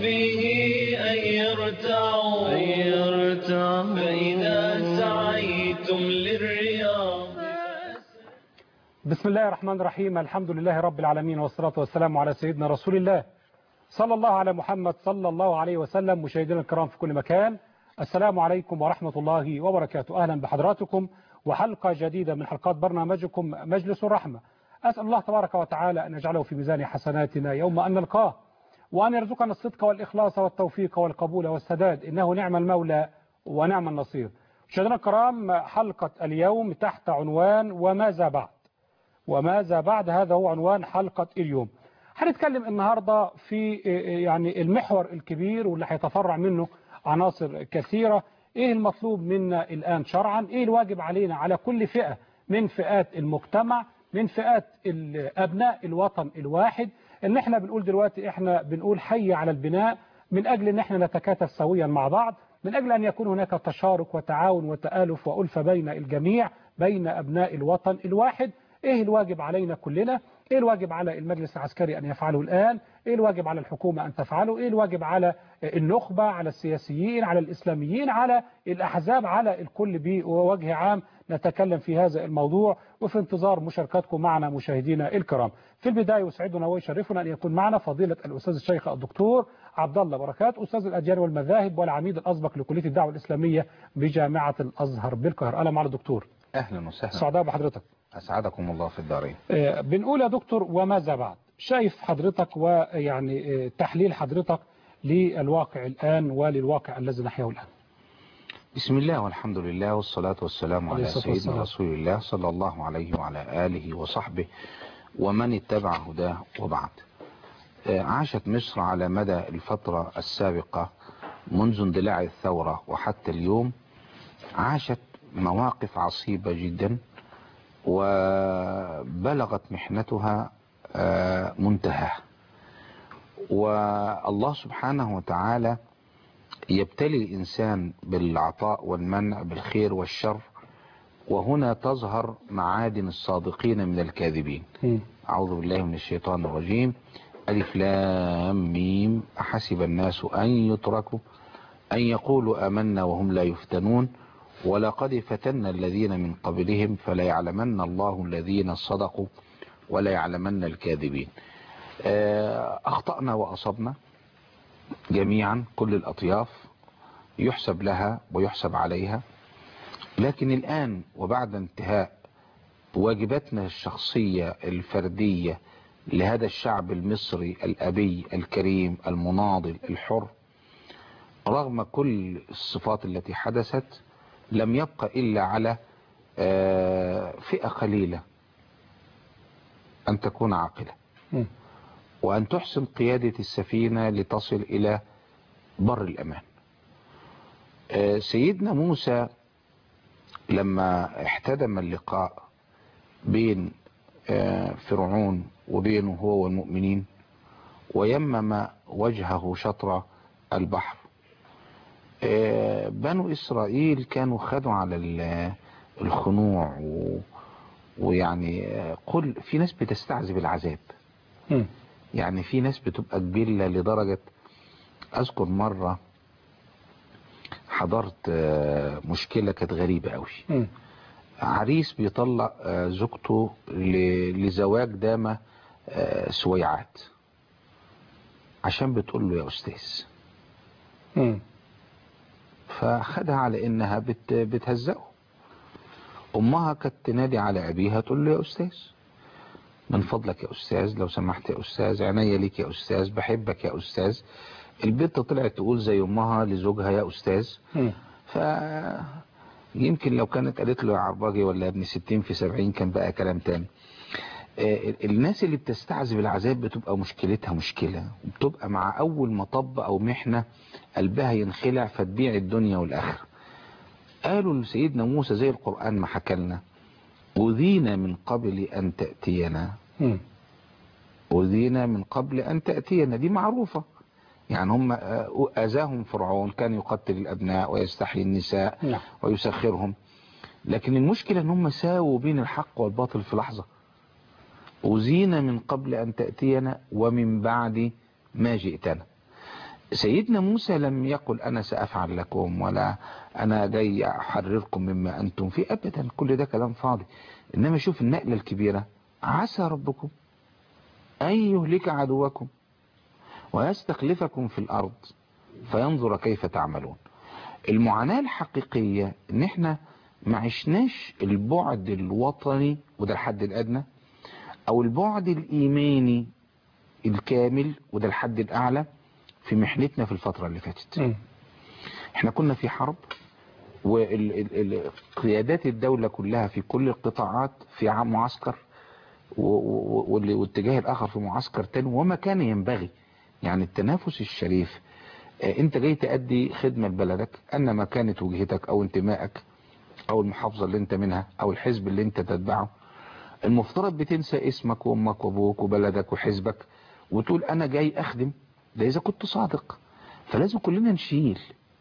به أن يرتعوا أن يرتعوا فإذا سعيتم للرياض بسم الله الرحمن الرحيم الحمد لله رب العالمين والصلاة والسلام على سيدنا رسول الله صلى الله على محمد صلى الله عليه وسلم مشاهدينا الكرام في كل مكان السلام عليكم ورحمة الله وبركاته أهلا بحضراتكم وحلقة جديدة من حلقات برنامجكم مجلس الرحمة أسأل الله تبارك وتعالى أن يجعله في ميزان حسناتنا يوم أن نلقاه وأن يرزقنا الصدق والإخلاص والتوفيق والقبول والسداد إنه نعم المولى ونعم النصير مشاهدينا الكرام حلقة اليوم تحت عنوان وماذا بعد وماذا بعد هذا هو عنوان حلقة اليوم هنتكلم النهاردة في يعني المحور الكبير واللي هيتفرع منه عناصر كثيرة ايه المطلوب منا الآن شرعا ايه الواجب علينا على كل فئة من فئات المجتمع من فئات أبناء الوطن الواحد ان احنا بنقول دلوقتي احنا بنقول حي على البناء من أجل ان احنا نتكاتف سويا مع بعض من أجل أن يكون هناك تشارك وتعاون وتآلف وألفة بين الجميع بين أبناء الوطن الواحد ايه الواجب علينا كلنا ايه الواجب على المجلس العسكري ان يفعله الان ايه الواجب على الحكومة ان تفعله ايه الواجب على النخبة على السياسيين على الاسلاميين على الاحزاب على الكل بوجه عام نتكلم في هذا الموضوع وفي انتظار مشاركتكم معنا مشاهدينا الكرام في البداية يسعدنا ويشرفنا ان يكون معنا فضيلة الاستاذ الشيخ الدكتور عبد الله بركات استاذ الاديان والمذاهب والعميد الاسبق لكلية الدعوة الاسلامية بجامعة الازهر بالقاهرة اهلا معنا دكتور اهلا وسهلا سعداء بحضرتك أسعدكم الله في الدارين بنقول يا دكتور وماذا بعد شايف حضرتك ويعني تحليل حضرتك للواقع الآن وللواقع الذي نحياه الآن بسم الله والحمد لله والصلاة والسلام على سيدنا رسول الله صلى الله عليه وعلى آله وصحبه ومن اتبع هداه وبعد عاشت مصر على مدى الفترة السابقة منذ اندلاع الثورة وحتى اليوم عاشت مواقف عصيبة جدا وبلغت محنتها منتهى والله سبحانه وتعالى يبتلي الإنسان بالعطاء والمنع بالخير والشر وهنا تظهر معادن الصادقين من الكاذبين أعوذ بالله من الشيطان الرجيم ألف لام ميم أحسب الناس أن يتركوا أن يقولوا آمنا وهم لا يفتنون ولقد فتنا الذين من قبلهم فلا يعلمن الله الذين صدقوا ولا يعلمن الكاذبين أخطأنا وأصبنا جميعا كل الأطياف يحسب لها ويحسب عليها لكن الآن وبعد انتهاء واجباتنا الشخصية الفردية لهذا الشعب المصري الأبي الكريم المناضل الحر رغم كل الصفات التي حدثت لم يبقى إلا على فئة قليلة أن تكون عاقلة وأن تحسن قيادة السفينة لتصل إلى بر الأمان سيدنا موسى لما احتدم اللقاء بين فرعون وبينه هو والمؤمنين ويمم وجهه شطر البحر بنو إسرائيل كانوا خدوا على الخنوع و... ويعني قل في ناس بتستعذب العذاب م. يعني في ناس بتبقى جبلة لدرجة أذكر مرة حضرت مشكلة كانت غريبة قوي م. عريس بيطلق زوجته لزواج دامة سويعات عشان بتقول له يا أستاذ م. فخدها على انها بت بتهزقه امها كانت تنادي على ابيها تقول له يا استاذ من فضلك يا استاذ لو سمحت يا استاذ عينيا ليك يا استاذ بحبك يا استاذ البنت طلعت تقول زي امها لزوجها يا استاذ ف يمكن لو كانت قالت له يا عرباجي ولا ابن ستين في سبعين كان بقى كلام تاني الناس اللي بتستعذب العذاب بتبقى مشكلتها مشكلة بتبقى مع أول مطب أو محنة قلبها ينخلع فتبيع الدنيا والآخرة قالوا لسيدنا موسى زي القرآن ما حكلنا أذينا من قبل أن تأتينا أذينا من قبل أن تأتينا دي معروفة يعني هم أذاهم فرعون كان يقتل الأبناء ويستحيي النساء نعم. ويسخرهم لكن المشكلة ان هم ساووا بين الحق والباطل في لحظة أذينا من قبل أن تأتينا ومن بعد ما جئتنا سيدنا موسى لم يقل أنا سأفعل لكم ولا أنا جاي أحرركم مما أنتم فيه أبدا كل ده كلام فاضي إنما شوف النقلة الكبيرة عسى ربكم أن يهلك عدوكم ويستخلفكم في الأرض فينظر كيف تعملون المعاناة الحقيقية ان احنا ما عشناش البعد الوطني وده الحد الادنى او البعد الايماني الكامل وده الحد الاعلى في محنتنا في الفترة اللي فاتت مم. احنا كنا في حرب وقيادات الدولة كلها في كل القطاعات في ع- معسكر و- و- واللي- والاتجاه الاخر في معسكر تاني وما كان ينبغي يعني التنافس الشريف آه، انت جاي تأدي خدمة لبلدك انما كانت وجهتك او انتمائك او المحافظة اللي انت منها او الحزب اللي انت تتبعه المفترض بتنسى اسمك وامك وابوك وبلدك وحزبك وتقول انا جاي اخدم ده اذا كنت صادق فلازم كلنا نشيل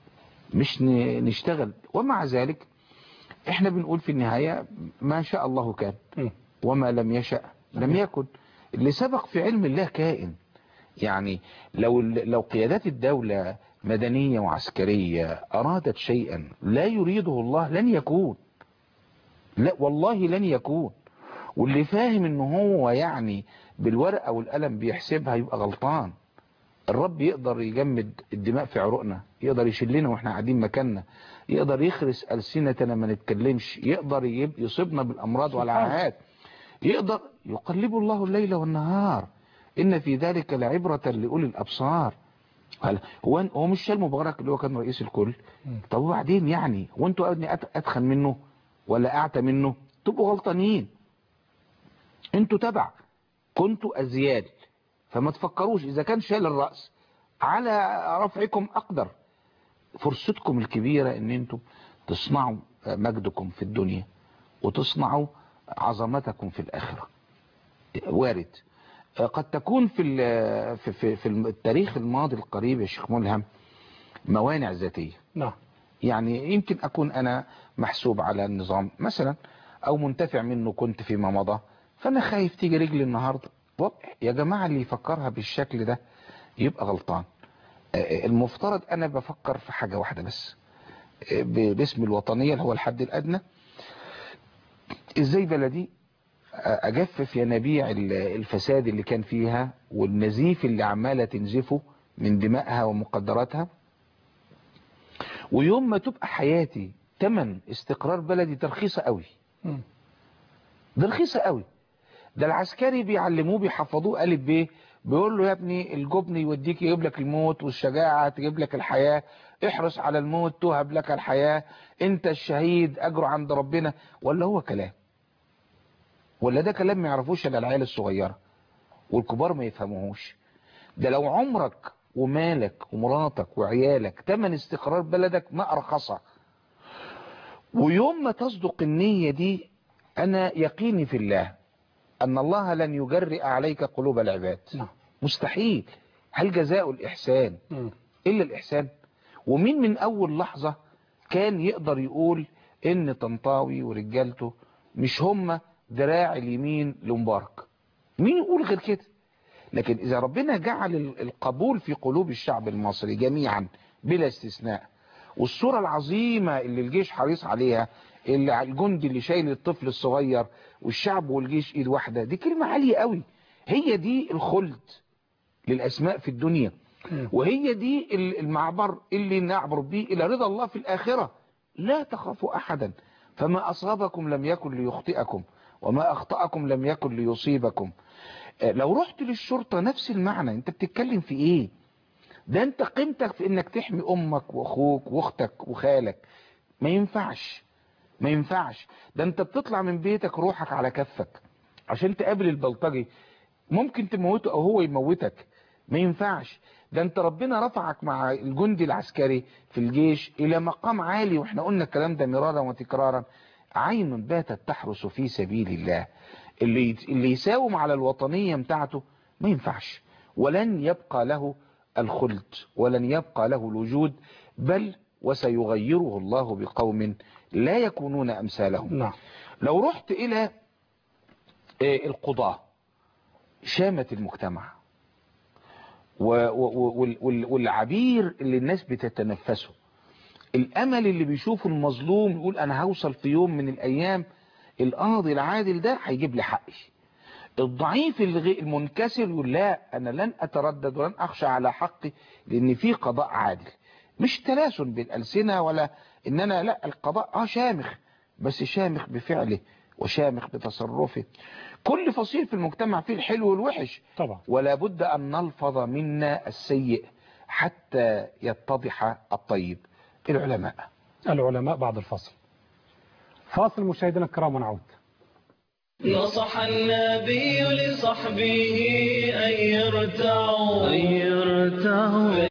مش ن- نشتغل ومع ذلك احنا بنقول في النهاية ما شاء الله كان مم. وما لم يشأ لم يكن اللي سبق في علم الله كائن يعني لو لو قيادات الدولة مدنية وعسكرية أرادت شيئا لا يريده الله لن يكون لا والله لن يكون واللي فاهم ان هو يعني بالورقة والقلم بيحسبها يبقى غلطان الرب يقدر يجمد الدماء في عروقنا يقدر يشلنا واحنا قاعدين مكاننا يقدر يخرس ألسنتنا ما نتكلمش يقدر يب- يصيبنا بالأمراض والعاهات يقدر يقلب الله الليل والنهار إن في ذلك لعبرة لأولي الأبصار قال هو هو مش شال مبارك اللي هو كان رئيس الكل طب وبعدين يعني هو انتوا أدني أت- أتخن منه ولا أعتى منه تبقوا غلطانين انتوا تبع كنتوا أزيال فما تفكروش إذا كان شال الرأس على رفعكم أقدر فرصتكم الكبيرة ان انتم تصنعوا مجدكم في الدنيا وتصنعوا عظمتكم في الآخرة وارد قد تكون في ال- في في, في التاريخ الماضي القريب يا شيخ ملهم موانع ذاتية نعم يعني يمكن أكون أنا محسوب على النظام مثلا أو منتفع منه كنت فيما مضى فأنا خايف تيجي رجلي النهاردة وضع يا جماعة اللي يفكرها بالشكل ده يبقى غلطان آه، المفترض أنا بفكر في حاجة واحدة بس آه، ب- باسم الوطنية اللي هو الحد الأدنى إزاي بلدي آه، أجفف ينابيع ال- الفساد اللي كان فيها والنزيف اللي عمالة تنزفه من دمائها ومقدراتها ويوم ما تبقى حياتي تمن استقرار بلدي ده رخيصة قوي مم. ده رخيصة قوي ده العسكري بيعلموه بيحفظوه ألف ب بيقول له يا ابني الجبن يوديك يجيب لك الموت والشجاعة تجيب لك الحياة احرص على الموت تهب لك الحياة انت الشهيد اجره عند ربنا ولا هو كلام ولا ده كلام ما يعرفوش الا العيال الصغيرة والكبار ما يفهموهوش ده لو عمرك ومالك ومراتك وعيالك تمن استقرار بلدك ما ارخصها ويوم ما تصدق النية دي انا يقيني في الله ان الله لن يجرئ عليك قلوب العباد نعم مستحيل هل جزاء الاحسان مم. الا الاحسان ومين من اول لحظة كان يقدر يقول ان طنطاوي ورجالته مش هم ذراع اليمين لمبارك مين يقول غير كده لكن اذا ربنا جعل ال- القبول في قلوب الشعب المصري جميعا بلا استثناء والصورة العظيمة اللي الجيش حريص عليها اللي على الجندي اللي شايل الطفل الصغير والشعب والجيش ايد واحدة دي كلمة عالية قوي هي دي الخلد للأسماء في الدنيا مم. وهي دي ال- المعبر اللي نعبر به إلى رضا الله في الآخرة لا تخافوا أحدا فما أصابكم لم يكن ليخطئكم وما أخطأكم لم يكن ليصيبكم آه، لو رحت للشرطة نفس المعنى انت بتتكلم في ايه ده انت قيمتك في انك تحمي امك واخوك واختك وخالك ما ينفعش ما ينفعش ده انت بتطلع من بيتك روحك على كفك عشان تقابل البلطجي ممكن تموته او هو يموتك ما ينفعش ده انت ربنا رفعك مع الجندي العسكري في الجيش الى مقام عالي واحنا قلنا الكلام ده مرارا وتكرارا عين باتت تحرس في سبيل الله اللي اللي يساوم على الوطنية بتاعته ما ينفعش ولن يبقى له الخلد ولن يبقى له الوجود بل وسيغيره الله بقوم لا يكونون أمثالهم نعم لو رحت إلى آه، القضاة شامة المجتمع و- و- وال- وال- والعبير اللي الناس بتتنفسه الامل اللي بيشوفه المظلوم يقول انا هوصل في يوم من الايام القاضي العادل ده هيجيب لي حقي الضعيف الغي- المنكسر يقول لا انا لن اتردد ولن اخشى على حقي لان في قضاء عادل مش تلاسن بالالسنه ولا ان انا لا القضاء اه شامخ بس شامخ بفعله وشامخ بتصرفه كل فصيل في المجتمع فيه الحلو والوحش طبعا ولا بد أن نلفظ منا السيء حتى يتضح الطيب العلماء العلماء بعد الفصل فاصل مشاهدينا الكرام ونعود نصح النبي لصحبه أن يرتعوا أن يرتعوا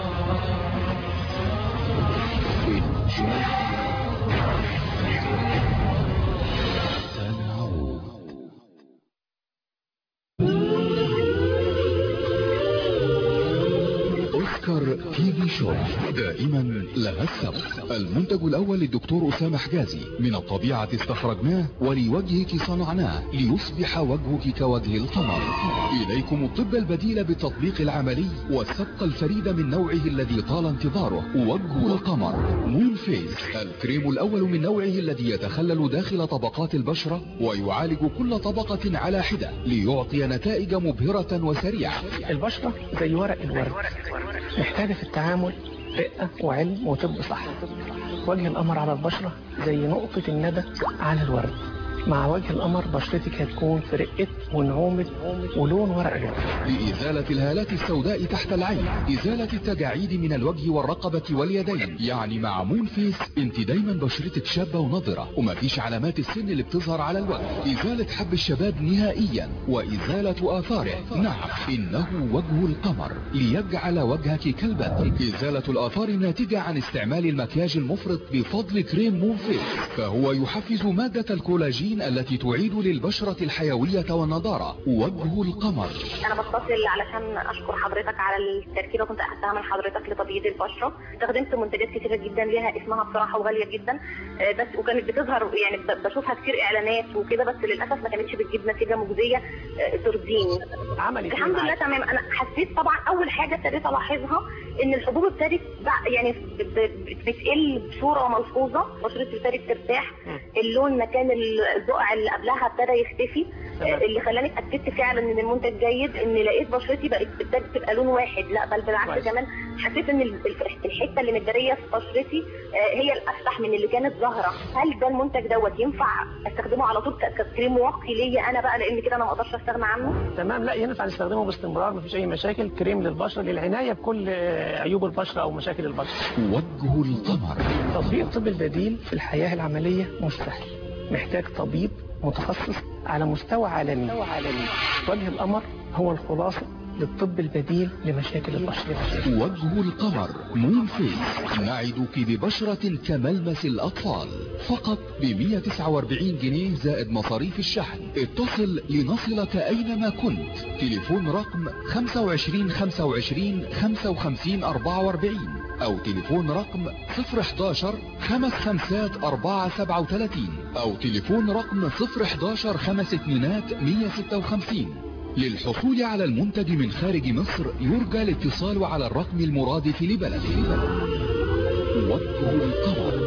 اوسكار تي في شو دائما لها السبب المنتج الاول للدكتور اسامه حجازي من الطبيعه استخرجناه ولوجهك صنعناه ليصبح وجهك كوجه القمر اليكم الطب البديل بالتطبيق العملي والسبق الفريد من نوعه الذي طال انتظاره وجه القمر مون فيس الكريم الاول من نوعه الذي يتخلل داخل طبقات البشره ويعالج كل طبقه على حده ليعطي نتائج مبهره وسريعه البشرة زي ورق الورد محتاجة في التعامل رقة وعلم وطب صح وجه القمر على البشرة زي نقطة الندى على الورد مع وجه القمر بشرتك هتكون في رقة ونعومة ولون ورق الورد لإزالة الهالات السوداء تحت العين إزالة التجاعيد من الوجه والرقبة واليدين يعني مع مون فيس انت دايما بشرتك شابة ونضرة ومفيش علامات السن اللي بتظهر على الوجه إزالة حب الشباب نهائيا وإزالة آثاره نعم إنه وجه القمر ليجعل وجهك كالبدر إزالة الآثار الناتجة عن استعمال المكياج المفرط بفضل كريم مون فيس فهو يحفز مادة الكولاجين التي تعيد للبشرة الحيوية والنضارة وجه القمر انا بتصل علشان اشكر حضرتك على التركيبه كنت اخدتها من حضرتك لتبييض البشره استخدمت منتجات كتيره جدا ليها اسمها بصراحه وغاليه جدا آه، بس وكانت بتظهر يعني ب- بشوفها كتير اعلانات وكده بس للاسف ما كانتش بتجيب نتيجه مجزيه آه، ترضيني عملت إيه الحمد لله معاك؟ تمام انا حسيت طبعا اول حاجه ابتديت الاحظها ان الحبوب ابتدت بع- يعني ب- ب- بتقل بصوره ملحوظه بشرتي ابتدت ترتاح اللون مكان ال- البقع اللي قبلها ابتدى يختفي تمام. آه، اللي خلاني اتاكدت فعلا ان المنتج جيد ان لقيت بشرتي بقت ابتدت تبقى لون واحد لا بل بالعكس كويس. كمان حسيت ان ال- الف- الحته اللي متداريه في بشرتي آه، هي الافتح من اللي كانت ظاهره هل ده المنتج دوت ينفع استخدمه على طول ك- ككريم واقي ليا انا بقى لان كده انا ما اقدرش استغنى عنه تمام لا ينفع نستخدمه باستمرار مفيش اي مشاكل كريم للبشره للعنايه بكل آه، عيوب البشره او مشاكل البشره وجه القمر تطبيق الطب البديل في الحياه العمليه مش سهل محتاج طبيب متخصص على مستوى عالمي وجه القمر هو الخلاصه للطب البديل لمشاكل البشره وجه القمر مون فيس نعدك ببشرة كملمس الأطفال فقط ب 149 جنيه زائد مصاريف الشحن اتصل لنصلك أينما كنت تليفون رقم 25 25 55 44 أو تليفون رقم 011 خمس خمسات 437 أو تليفون رقم 011 خمس اتنينات 156 للحصول على المنتج من خارج مصر يرجى الاتصال على الرقم المرادف لبلده وجه القمر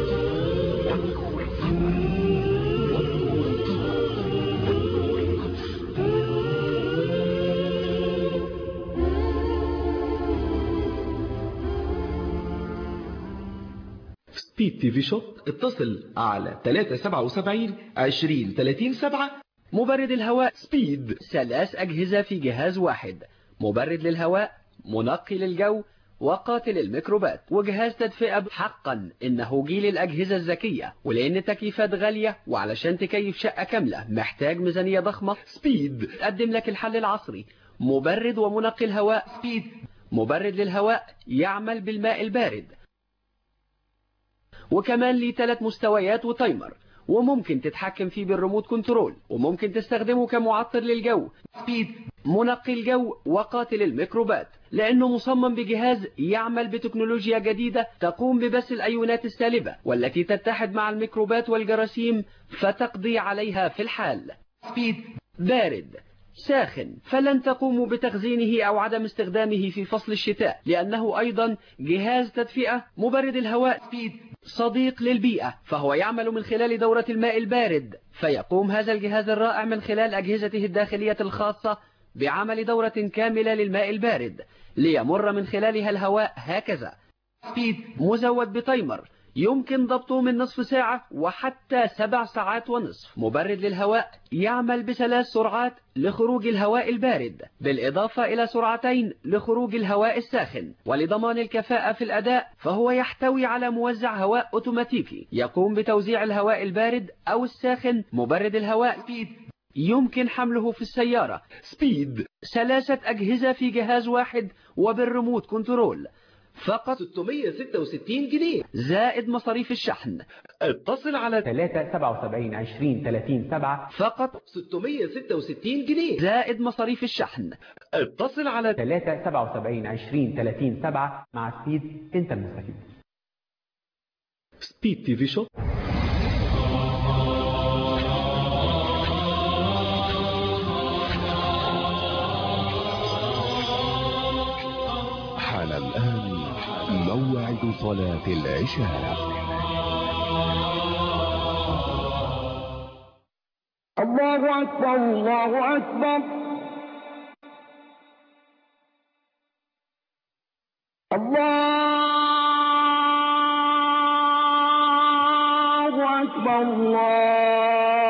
سبيد تي في شوب اتصل على 377 20 30 7 مبرد الهواء سبيد ثلاث أجهزة في جهاز واحد مبرد للهواء منقي للجو وقاتل الميكروبات وجهاز تدفئة حقا إنه جيل الأجهزة الذكية ولأن التكييفات غالية وعلشان تكيف شقة كاملة محتاج ميزانية ضخمة سبيد قدم لك الحل العصري مبرد ومنقي الهواء سبيد مبرد للهواء يعمل بالماء البارد وكمان ليه ثلاث مستويات وتايمر وممكن تتحكم فيه بالريموت كنترول وممكن تستخدمه كمعطر للجو سبيد منقي الجو وقاتل الميكروبات لأنه مصمم بجهاز يعمل بتكنولوجيا جديدة تقوم ببث الأيونات السالبة والتي تتحد مع الميكروبات والجراثيم فتقضي عليها في الحال سبيد بارد ساخن فلن تقوموا بتخزينه أو عدم استخدامه في فصل الشتاء لأنه أيضا جهاز تدفئة مبرد الهواء صديق للبيئة فهو يعمل من خلال دورة الماء البارد فيقوم هذا الجهاز الرائع من خلال أجهزته الداخلية الخاصة بعمل دورة كاملة للماء البارد ليمر من خلالها الهواء هكذا مزود بتايمر يمكن ضبطه من نصف ساعة وحتى سبع ساعات ونصف مبرد للهواء يعمل بثلاث سرعات لخروج الهواء البارد بالإضافة إلى سرعتين لخروج الهواء الساخن ولضمان الكفاءة في الأداء فهو يحتوي على موزع هواء أوتوماتيكي يقوم بتوزيع الهواء البارد أو الساخن مبرد الهواء يمكن حمله في السيارة سبيد ثلاثة أجهزة في جهاز واحد وبالريموت كنترول فقط 666 جنيه زائد مصاريف الشحن اتصل على 3 77 20 30 7 فقط 666 جنيه زائد مصاريف الشحن اتصل على 3 77 20 30 7 مع سبيد انت المستفيد سبيد تي في شوب حان الآن موعد صلاة العشاء الله أكبر الله أكبر الله أكبر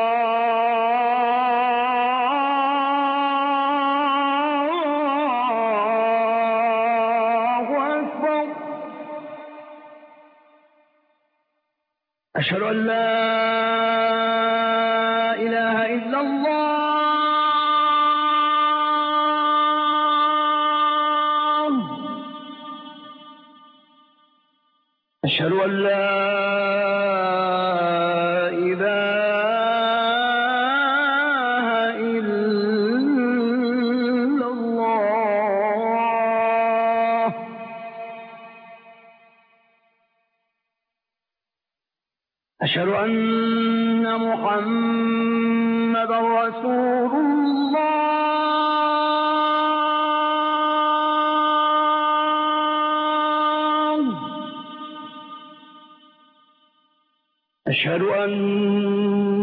الله أكبر أشهد أن لا إله إلا الله أشهد أن لا إله إلا الله أشهد أن محمد رسول الله أشهد أن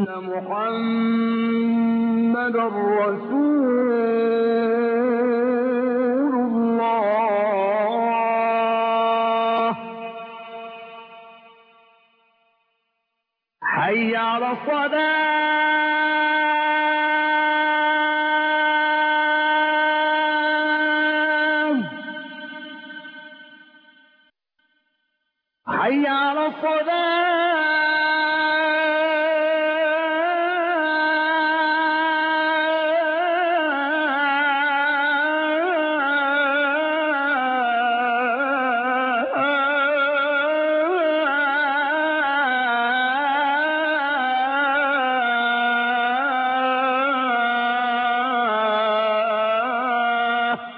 محمد رسول الله حي على الصلاة حي على الصلاة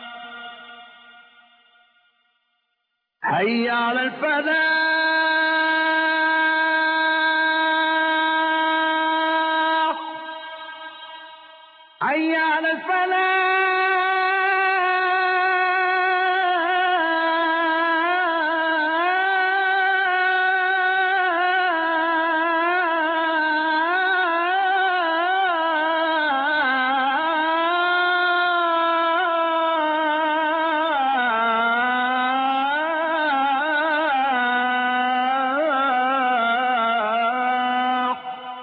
حي على الفلاح حي على الفلاح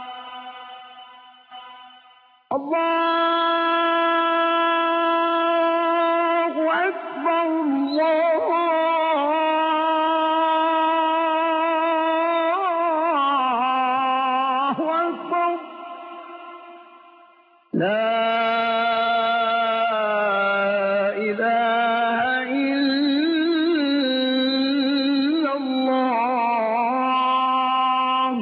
الله أكبر الله أكبر لا إله إلا الله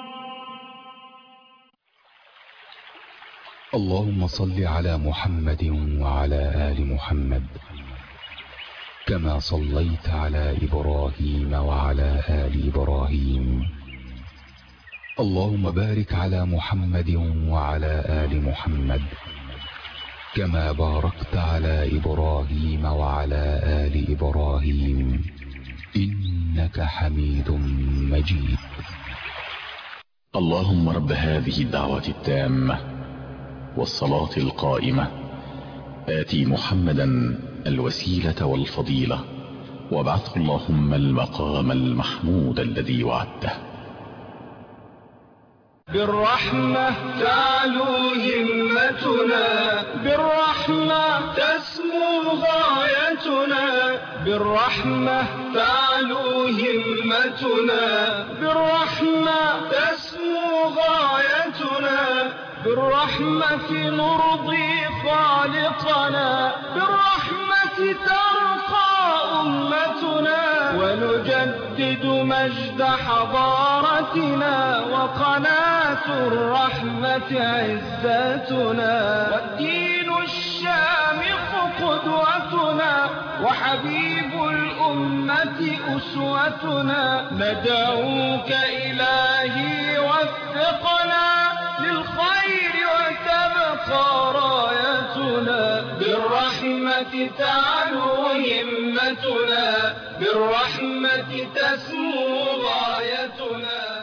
اللهم صل على محمد وعلى آل محمد كما صليت على إبراهيم وعلى آل إبراهيم اللهم بارك على محمد وعلى آل محمد كما باركت على إبراهيم وعلى آل إبراهيم إنك حميد مجيد اللهم رب هذه الدعوة التامة والصلاة القائمة آتي محمدا الوسيلة والفضيلة وابعثه اللهم المقام المحمود الذي وعدته بالرحمة تعلو همتنا بالرحمة تسمو غايتنا بالرحمة تعلو همتنا بالرحمة تسمو غايتنا بالرحمة نرضي خالقنا بالرحمة ترقى أمتنا ونجدد مجد حضارتنا وقناة الرحمة عزتنا والدين الشامخ قدوتنا وحبيب الأمة أسوتنا ندعوك إلهي وفقنا للخير وتبقى رايتنا بالرحمة تعلو همتنا بالرحمة تسمو غايتنا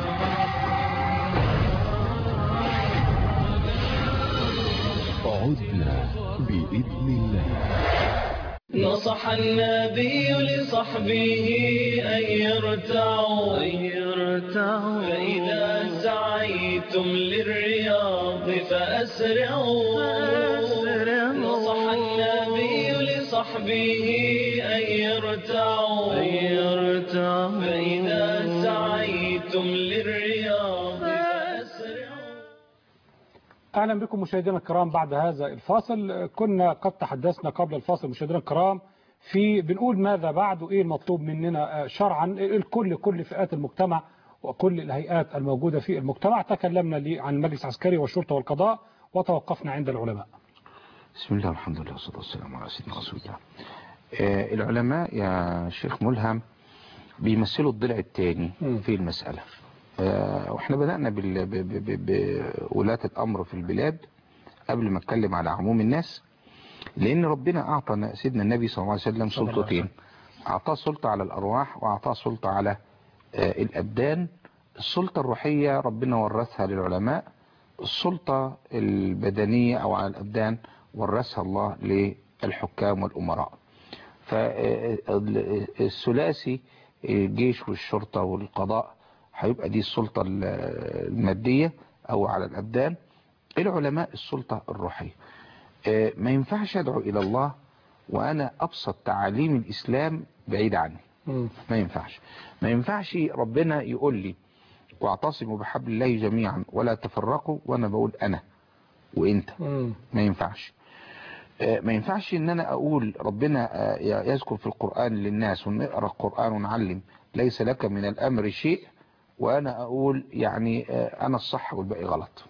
عدنا بإذن الله نصح النبي لصحبه أن يرتعوا أن يرتعوا فإذا سعيتم للرياض فأسرعوا نصح النبي لصحبه أن يرتعوا أن يرتعوا فإذا سعيتم للرياض فأسرعوا اهلا بكم مشاهدينا الكرام بعد هذا الفاصل كنا قد تحدثنا قبل الفاصل مشاهدينا الكرام في بنقول ماذا بعد وايه المطلوب مننا شرعا الكل كل فئات المجتمع وكل الهيئات الموجوده في المجتمع تكلمنا لي عن المجلس العسكري والشرطه والقضاء وتوقفنا عند العلماء بسم الله والحمد لله والصلاة والسلام على سيدنا رسول الله آه العلماء يا شيخ ملهم بيمثلوا الضلع الثاني في المسألة آه واحنا بدأنا بال- ب- ب- ب- بولاة الأمر في البلاد قبل ما اتكلم على عموم الناس لأن ربنا أعطى سيدنا النبي صلى الله عليه وسلم صلى الله عليه سلطتين أعطاه سلطة على الأرواح وأعطاه سلطة على آه الأبدان السلطة الروحية ربنا ورثها للعلماء السلطة البدنية أو على الأبدان ورثها الله للحكام والأمراء فالثلاثي الجيش والشرطة والقضاء هيبقى دي السلطة المادية أو على الأبدان العلماء السلطة الروحية آه، ما ينفعش أدعو إلى الله وأنا أبسط تعاليم الإسلام بعيد عني ما ينفعش ما ينفعش ربنا يقول لي واعتصموا بحبل الله جميعا ولا تفرقوا وانا بقول انا وانت ما ينفعش آه، ما ينفعش ان انا اقول ربنا آه، يذكر في القرآن للناس ونقرأ القرآن ونعلم ليس لك من الامر شيء وانا اقول يعني آه، انا الصح والباقي غلط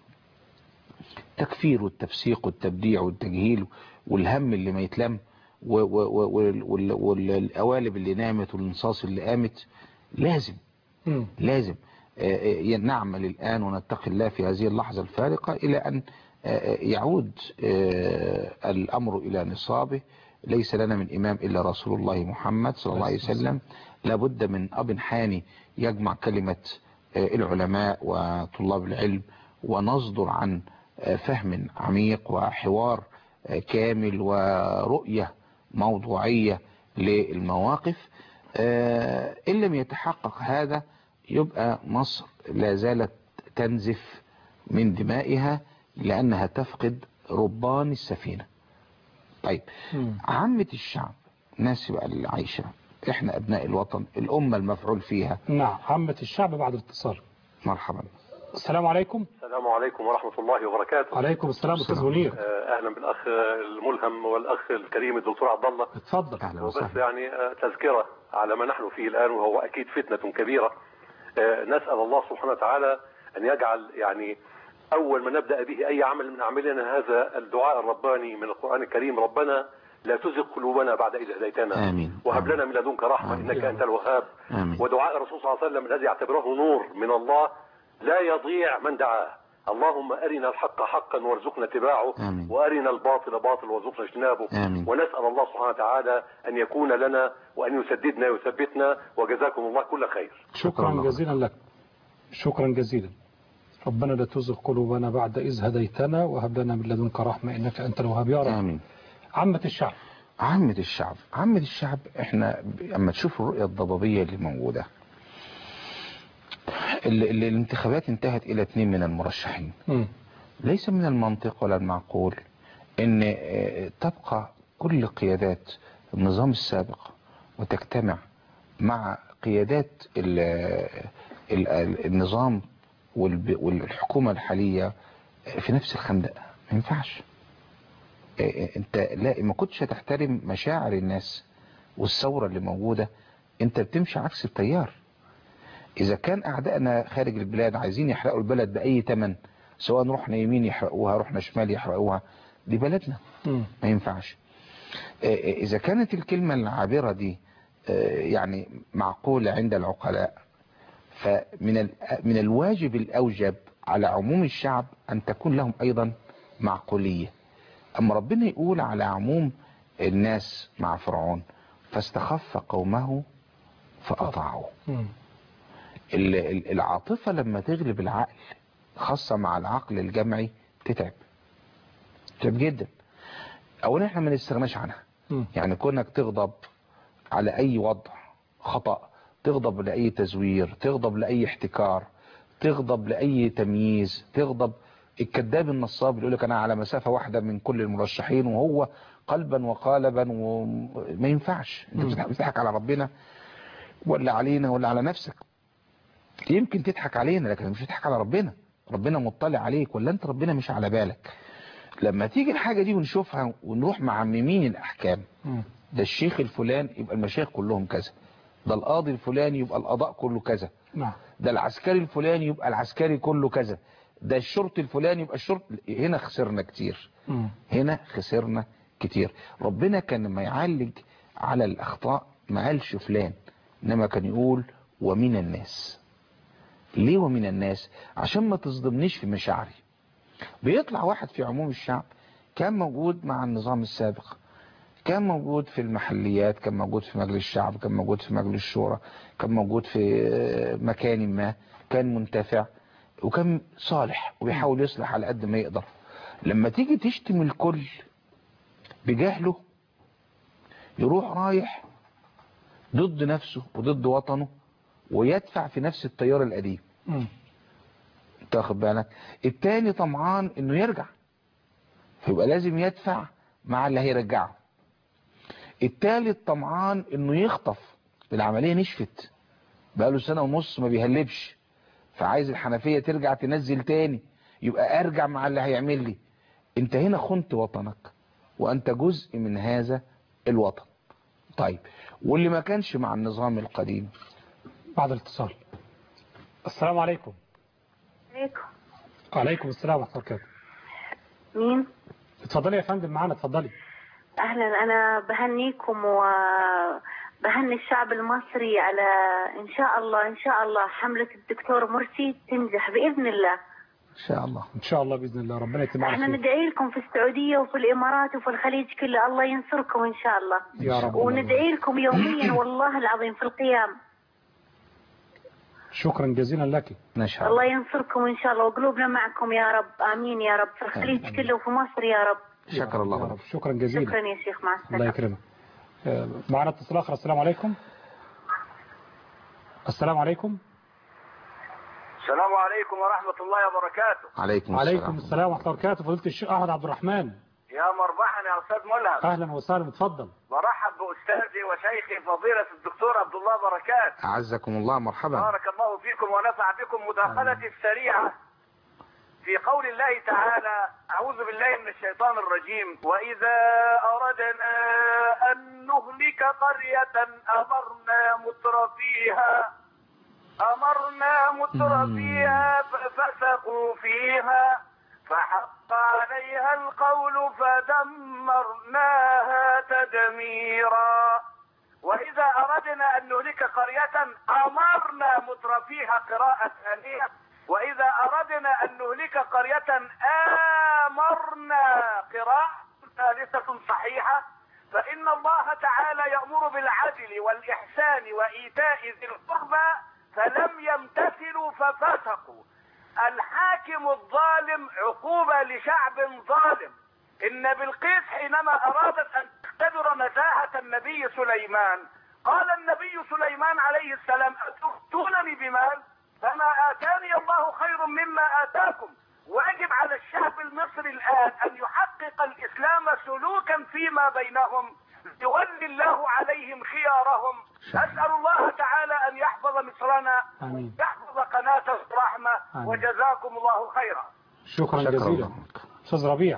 التكفير والتفسيق والتبديع والتجهيل والهم اللي ما يتلم و- و- و- وال- وال- والقوالب اللي نامت والانصاص اللي قامت لازم لازم آه، آه، نعمل الآن ونتقي الله في هذه اللحظة الفارقة إلى أن آه، آه، يعود آه، الأمر إلى نصابه ليس لنا من إمام إلا رسول الله محمد صلى الله عليه وسلم لابد من أب حاني يجمع كلمة آه، العلماء وطلاب العلم ونصدر عن آه، فهم عميق وحوار آه، كامل ورؤية موضوعية للمواقف آه، إن لم يتحقق هذا يبقى مصر لا زالت تنزف من دمائها لأنها تفقد ربان السفينة طيب عامة الشعب الناس بقى اللي عايشة احنا ابناء الوطن الامة المفعول فيها نعم عامة الشعب بعد الاتصال مرحبا السلام عليكم السلام عليكم ورحمة الله وبركاته عليكم السلام استاذ منير آه، أهلا بالأخ الملهم والأخ الكريم الدكتور عبد الله اتفضل اهلا وبس وسهلا يعني آه، تذكرة على ما نحن فيه الآن وهو أكيد فتنة كبيرة آه، نسأل الله سبحانه وتعالى أن يجعل يعني أول ما نبدأ به أي عمل من أعمالنا هذا الدعاء الرباني من القرآن الكريم ربنا لا تزغ قلوبنا بعد إذ هديتنا آمين. وهب لنا من لدنك رحمة آمين. إنك أنت الوهاب آمين. ودعاء الرسول صلى الله عليه وسلم الذي يعتبره نور من الله لا يضيع من دعاه اللهم أرنا الحق حقا وارزقنا اتباعه آمين. وأرنا الباطل باطل وارزقنا اجتنابه آمين. ونسأل الله سبحانه وتعالى أن يكون لنا وأن يسددنا ويثبتنا وجزاكم الله كل خير شكرا جزيلا لك شكرا جزيلا ربنا لا تزغ قلوبنا بعد إذ هديتنا وهب لنا من لدنك رحمة إنك أنت الوهاب يا رب آمين عامة الشعب عامة الشعب عامة الشعب احنا ب- اما تشوف الرؤية الضبابية اللي موجودة ال- ال- الانتخابات انتهت الى اثنين من المرشحين مم. ليس من المنطق ولا المعقول ان آه، تبقى كل قيادات النظام السابق وتجتمع مع قيادات ال ال ال النظام والب- والحكومة الحالية في نفس الخندق ما ينفعش آه، انت لا ما كنتش هتحترم مشاعر الناس والثورة اللي موجودة انت بتمشي عكس التيار اذا كان اعدائنا خارج البلاد عايزين يحرقوا البلد باي ثمن سواء رحنا يمين يحرقوها رحنا شمال يحرقوها دي بلدنا مم. ما ينفعش آه، آه، اذا كانت الكلمة العابرة دي آه، يعني معقولة عند العقلاء فمن ال- من الواجب الاوجب على عموم الشعب ان تكون لهم ايضا معقولية اما ربنا يقول على عموم الناس مع فرعون فاستخف قومه فاطاعوه مم. ال- ال- العاطفة لما تغلب العقل خاصة مع العقل الجمعي تتعب تتعب جدا اولا احنا ما نستغناش عنها مم. يعني كونك تغضب على اي وضع خطأ تغضب لأي تزوير تغضب لأي احتكار تغضب لأي تمييز تغضب الكذاب النصاب اللي يقول لك انا على مسافة واحدة من كل المرشحين وهو قلبا وقالبا وما ينفعش انت مم. بتضحك- بتضحك على ربنا ولا علينا ولا على نفسك يمكن تضحك علينا لكن مش تضحك على ربنا ربنا مطلع عليك ولا انت ربنا مش على بالك لما تيجي الحاجة دي ونشوفها ونروح معممين الأحكام مم. ده الشيخ الفلان يبقى المشايخ كلهم كذا ده القاضي الفلاني يبقى القضاء كله كذا نعم ده العسكري الفلاني يبقى العسكري كله كذا ده الشرطي الفلاني يبقى الشرط هنا خسرنا كتير مم. هنا خسرنا كتير ربنا كان لما يعالج على الأخطاء ما قالش فلان إنما كان يقول ومن الناس ليه ومن الناس عشان ما تصدمنيش في مشاعري بيطلع واحد في عموم الشعب كان موجود مع النظام السابق كان موجود في المحليات كان موجود في مجلس الشعب كان موجود في مجلس الشورى كان موجود في مكان ما كان منتفع وكان صالح وبيحاول يصلح على قد ما يقدر لما تيجي تشتم الكل بجهله يروح رايح ضد نفسه وضد وطنه ويدفع في نفس التيار القديم مم. تاخد بالك التاني طمعان انه يرجع فيبقى لازم يدفع مع اللي هيرجعه التالت طمعان انه يخطف العملية نشفت بقاله سنة ونص ما بيهلبش فعايز الحنفية ترجع تنزل تاني يبقى ارجع مع اللي هيعمل لي انت هنا خنت وطنك وانت جزء من هذا الوطن طيب واللي ما كانش مع النظام القديم بعد الاتصال السلام عليكم عليكم وعليكم السلام ورحمة الله وبركاته مين اتفضلي يا فندم معانا اتفضلي اهلا انا بهنيكم وبهني الشعب المصري على ان شاء الله ان شاء الله حملة الدكتور مرسي تنجح باذن الله ان شاء الله ان شاء الله باذن الله ربنا يتم على احنا خير ندعي لكم في السعودية وفي الامارات وفي الخليج كله الله ينصركم ان شاء الله يا رب وندعي لكم يوميا والله العظيم في القيام شكرا جزيلا لك نشهد الله ينصركم ان شاء الله وقلوبنا معكم يا رب امين يا رب في الخليج كله وفي مصر يا رب شكر الله يا لك. رب شكرا جزيلا شكرا يا شيخ مع الله السلامة يكرمك آه، معنا اتصال اخر السلام عليكم السلام عليكم السلام عليكم ورحمة الله وبركاته عليكم وعليكم السلام السلام ورحمه الله وبركاته فضيله الشيخ احمد عبد الرحمن يا مرحبا يا أستاذ ملهم اهلا وسهلا اتفضل برحب بأستاذي وشيخي فضيلة الدكتور عبد الله بركات أعزكم الله مرحبا بارك الله فيكم ونفع بكم مداخلتي السريعة في قول الله تعالى أعوذ بالله من الشيطان الرجيم وإذا أردنا أن نهلك قرية أمرنا متر فيها أمرنا متر فيها ففسقوا فيها فحق عليها القول فدمرناها تدميرا وإذا أردنا أن نهلك قرية أمرنا متر فيها قراءة ثانية وإذا أردنا أن نهلك قرية آمرنا قراءة ثالثة صحيحة فإن الله تعالى يأمر بالعدل والإحسان وإيتاء ذي القربى فلم يمتثلوا ففسقوا الحاكم الظالم عقوبة لشعب ظالم إن بلقيس حينما أرادت أن تختبر نزاهة النبي سليمان قال النبي سليمان عليه السلام أتؤتونني بمال فما آتاني الله خير مما آتاكم واجب على الشعب المصري الآن أن يحقق الإسلام سلوكا فيما بينهم يولي الله عليهم خيارهم أسأل الله تعالى أن يحفظ مصرنا آمين يحفظ قناة الرحمة آمين. وجزاكم الله خيرا شكرا شكرا جزيلا الله. أستاذ ربيع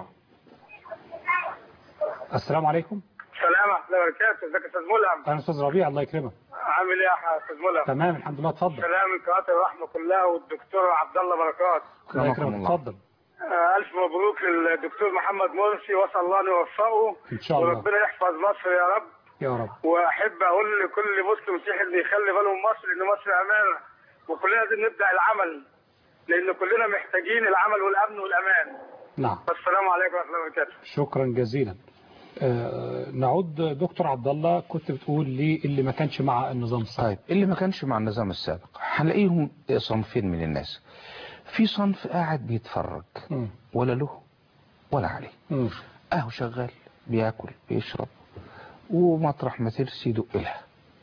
السلام عليكم السلام ورحمة الله وبركاته ازيك يا استاذ ملهم أنا أستاذ ربيع الله يكرمك عامل ايه يا استاذ ملهم تمام الحمد لله اتفضل سلام من قناة الرحمة كلها والدكتور عبد الله بركات الله أكرمكم يكرمك الله. اتفضل آه، الف مبروك للدكتور محمد مرسي واسال الله ان يوفقه إن شاء الله. وربنا يحفظ مصر يا رب يا رب واحب اقول لكل مسلم مسيحي ان يخلي باله من مصر ان مصر امانه وكلنا لازم نبدا العمل لان كلنا محتاجين العمل والامن والامان نعم والسلام عليكم ورحمه الله وبركاته شكرا جزيلا آه، نعود دكتور عبد الله كنت بتقول لي اللي ما كانش مع النظام السابق طيب اللي ما كانش مع النظام السابق هنلاقيهم صنفين من الناس في صنف قاعد بيتفرج مم. ولا له ولا عليه مم. اهو شغال بياكل بيشرب ومطرح ما ترسي يدق لها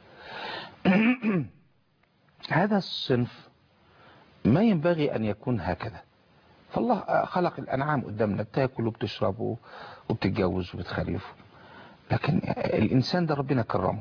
هذا الصنف ما ينبغي أن يكون هكذا فالله خلق الأنعام قدامنا بتاكل وبتشرب وبتتجوز وبتخلف لكن الإنسان ده ربنا كرمه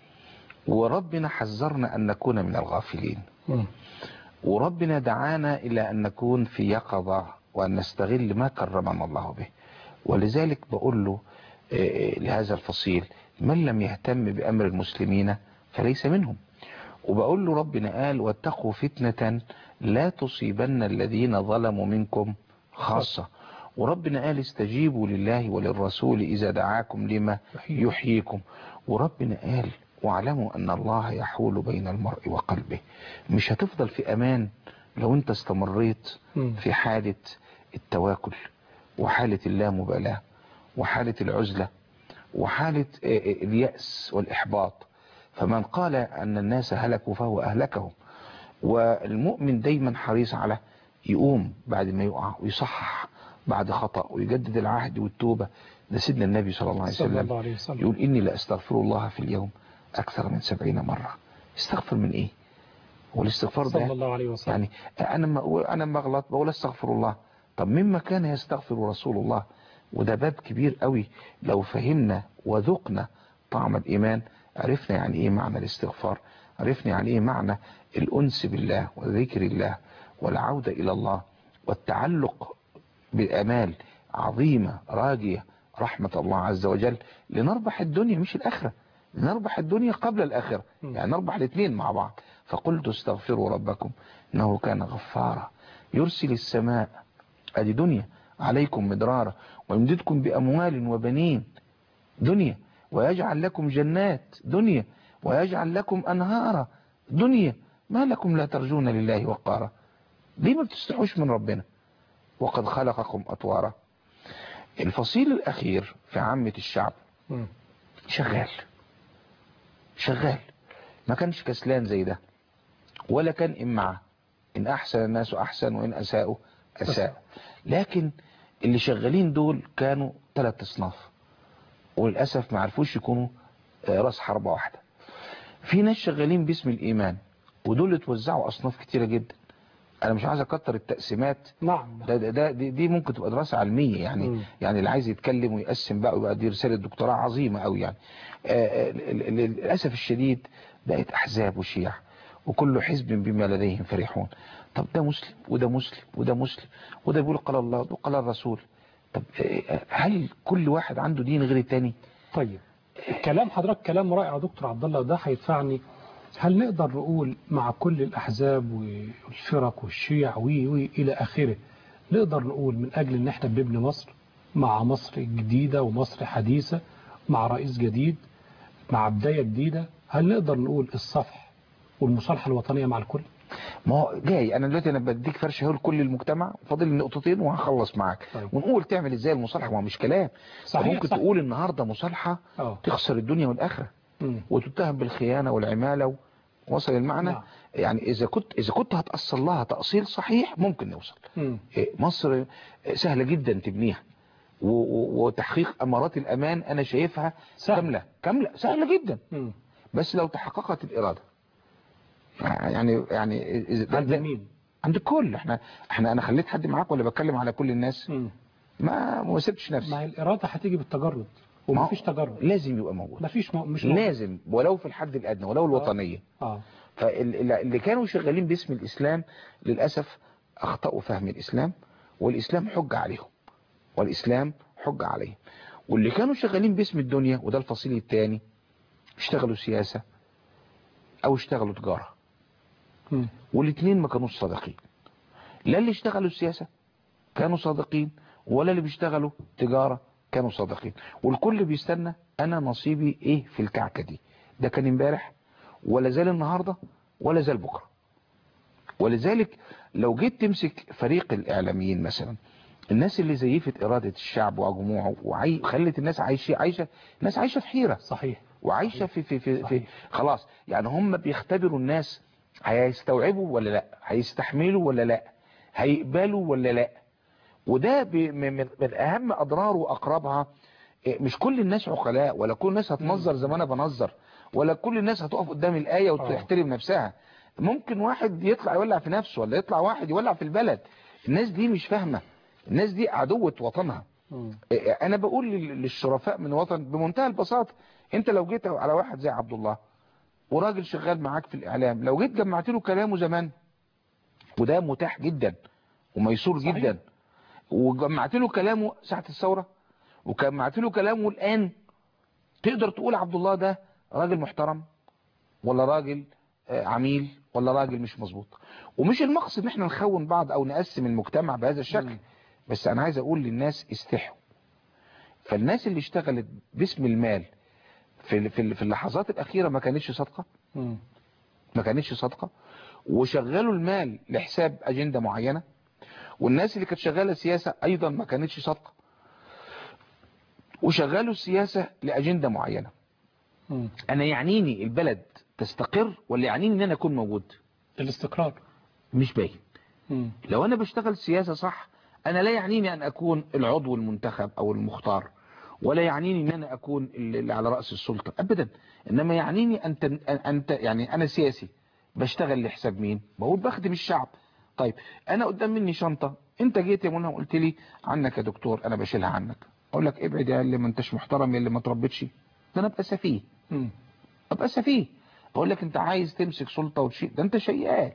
وربنا حذرنا أن نكون من الغافلين مم. وربنا دعانا إلى أن نكون في يقظة وأن نستغل ما كرمنا الله به ولذلك بقول له آه، لهذا الفصيل من لم يهتم بأمر المسلمين فليس منهم وبقول له ربنا قال واتقوا فتنة لا تصيبن الذين ظلموا منكم خاصة وربنا قال استجيبوا لله وللرسول إذا دعاكم لما يحييكم وربنا قال واعلموا أن الله يحول بين المرء وقلبه مش هتفضل في أمان لو انت استمريت مم. في حالة التواكل وحالة اللامبالاة وحالة العزلة وحالة آه، آه، اليأس والإحباط فمن قال أن الناس هلكوا فهو أهلكهم والمؤمن دايما حريص على يقوم بعد ما يقع ويصحح بعد خطأ ويجدد العهد والتوبة ده سيدنا النبي صلى الله عليه صلى وسلم الله عليه وسلم يقول إني لأستغفر الله في اليوم أكثر من سبعين مرة استغفر من إيه والاستغفار ده صلى الله عليه وسلم يعني انا ما انا ما اغلط بقول استغفر الله طب مما كان يستغفر رسول الله وده باب كبير قوي لو فهمنا وذقنا طعم الايمان عرفنا يعني ايه معنى الاستغفار عرفنا يعني ايه معنى الانس بالله وذكر الله والعودة الى الله والتعلق بامال عظيمة راجية رحمة الله عز وجل لنربح الدنيا مش الاخره لنربح الدنيا قبل الاخره يعني نربح الاثنين مع بعض فقلت استغفروا ربكم انه كان غفارا يرسل السماء ادي دنيا عليكم مدرارا ويمددكم باموال وبنين دنيا ويجعل لكم جنات دنيا ويجعل لكم انهارا دنيا ما لكم لا ترجون لله وقارا ليه ما بتستحوش من ربنا وقد خلقكم اطوارا الفصيل الاخير في عامة الشعب مم. شغال شغال ما كانش كسلان زي ده ولا كان إمعة إن أحسن الناس أحسن وإن أساءوا أساء لكن اللي شغالين دول كانوا ثلاث أصناف وللأسف ما عرفوش يكونوا آه، راس حربة واحدة في ناس شغالين باسم الإيمان ودول اتوزعوا أصناف كتيرة جدا أنا مش عايز أكتر التقسيمات نعم ده ده, ده دي, دي ممكن تبقى دراسة علمية يعني مم. يعني اللي عايز يتكلم ويقسم بقى ويبقى دي رسالة دكتوراه عظيمة قوي يعني آه، آه، ال- ال- للأسف الشديد بقت أحزاب وشيع وكل حزب بما لديهم فرحون طب ده مسلم وده مسلم وده مسلم وده بيقول قال الله وده قال الرسول طب آه، هل كل واحد عنده دين غير التاني طيب كلام حضرتك كلام رائع يا دكتور عبد الله وده هيدفعني هل نقدر نقول مع كل الأحزاب والفرق والشيع وي وي إلى آخره نقدر نقول من أجل إن إحنا بنبني مصر مع مصر جديدة ومصر حديثة مع رئيس جديد مع بداية جديدة هل نقدر نقول الصفح والمصالحة الوطنية مع الكل؟ ما هو جاي انا دلوقتي انا بديك فرشه اهو لكل المجتمع فاضل لي نقطتين وهخلص معاك طيب. ونقول تعمل ازاي المصالحه ما هو مش كلام صحيح، ممكن صح. تقول النهارده مصالحه اه تخسر الدنيا والاخره مم. وتتهم بالخيانه والعماله و... وصل المعنى نعم. يعني اذا كنت اذا كنت هتاصل لها تاصيل صحيح ممكن نوصل مم. إيه، مصر سهله جدا تبنيها و... و... وتحقيق امارات الامان انا شايفها سهل. كامله كامله سهله جدا مم. بس لو تحققت الاراده يعني يعني إذا- عند مين عند الكل احنا احنا انا خليت حد معاك ولا بتكلم على كل الناس مم. ما ما سبتش ما نفسي هي الإرادة هتيجي بالتجرد ما هو ومفيش تجرد لازم يبقى موجود مفيش م... مش موجود. لازم ولو في الحد الادنى ولو الوطنيه اه فاللي كانوا شغالين باسم الاسلام للاسف اخطاوا فهم الاسلام والاسلام حجه عليهم والاسلام حجه عليهم واللي كانوا شغالين باسم الدنيا وده الفصيل الثاني اشتغلوا سياسه او اشتغلوا تجاره مم. والاثنين ما كانوش صادقين لا اللي اشتغلوا السياسة كانوا صادقين ولا اللي بيشتغلوا تجارة كانوا صادقين والكل بيستنى انا نصيبي ايه في الكعكة دي ده كان امبارح ولا زال النهاردة ولا زال بكرة ولذلك لو جيت تمسك فريق الاعلاميين مثلا الناس اللي زيفت ارادة الشعب وجموعه وخلت الناس عايشة عايشة الناس عايشة في حيرة صحيح وعايشة في في في, في خلاص يعني هم بيختبروا الناس هيستوعبوا ولا لا هيستحملوا ولا لا هيقبلوا ولا لا وده بي- من من- من اهم اضرار واقربها إيه، مش كل الناس عقلاء ولا كل الناس هتنظر زي ما انا بنظر ولا كل الناس هتقف قدام الايه وتحترم نفسها ممكن واحد يطلع يولع في نفسه ولا يطلع واحد يولع في البلد الناس دي مش فاهمه الناس دي عدوة وطنها إيه، انا بقول لل- للشرفاء من الوطن بمنتهى البساطه انت لو جيت على واحد زي عبد الله وراجل شغال معاك في الاعلام لو جيت جمعت له كلامه زمان وده متاح جدا وميسور صحيح. جدا وجمعت له كلامه ساعة الثورة وجمعت له كلامه الآن تقدر تقول عبد الله ده راجل محترم ولا راجل آه، عميل ولا راجل مش مظبوط ومش المقصد ان احنا نخون بعض او نقسم المجتمع بهذا الشكل بس انا عايز اقول للناس استحوا فالناس اللي اشتغلت باسم المال في في في اللحظات الاخيره ما كانتش صادقه مم. ما كانتش صادقه وشغلوا المال لحساب اجنده معينه والناس اللي كانت شغاله سياسه ايضا ما كانتش صادقه وشغلوا السياسه لاجنده معينه مم. انا يعنيني البلد تستقر ولا يعنيني ان انا اكون موجود الاستقرار مش باين مم. لو انا بشتغل سياسة صح انا لا يعنيني ان اكون العضو المنتخب او المختار ولا يعنيني ان انا اكون اللي على رأس السلطة ابدا انما يعنيني انت انت يعني انا سياسي بشتغل لحساب مين بقول بخدم الشعب طيب انا قدام مني شنطة انت جيت يا منى وقلت لي عنك يا دكتور انا بشيلها عنك اقول لك ابعد يا اللي ما انتش محترم يا اللي ما تربيتش ده انا ابقى سفيه مم. ابقى سفيه اقول لك انت عايز تمسك سلطة وتشيل ده انت شيال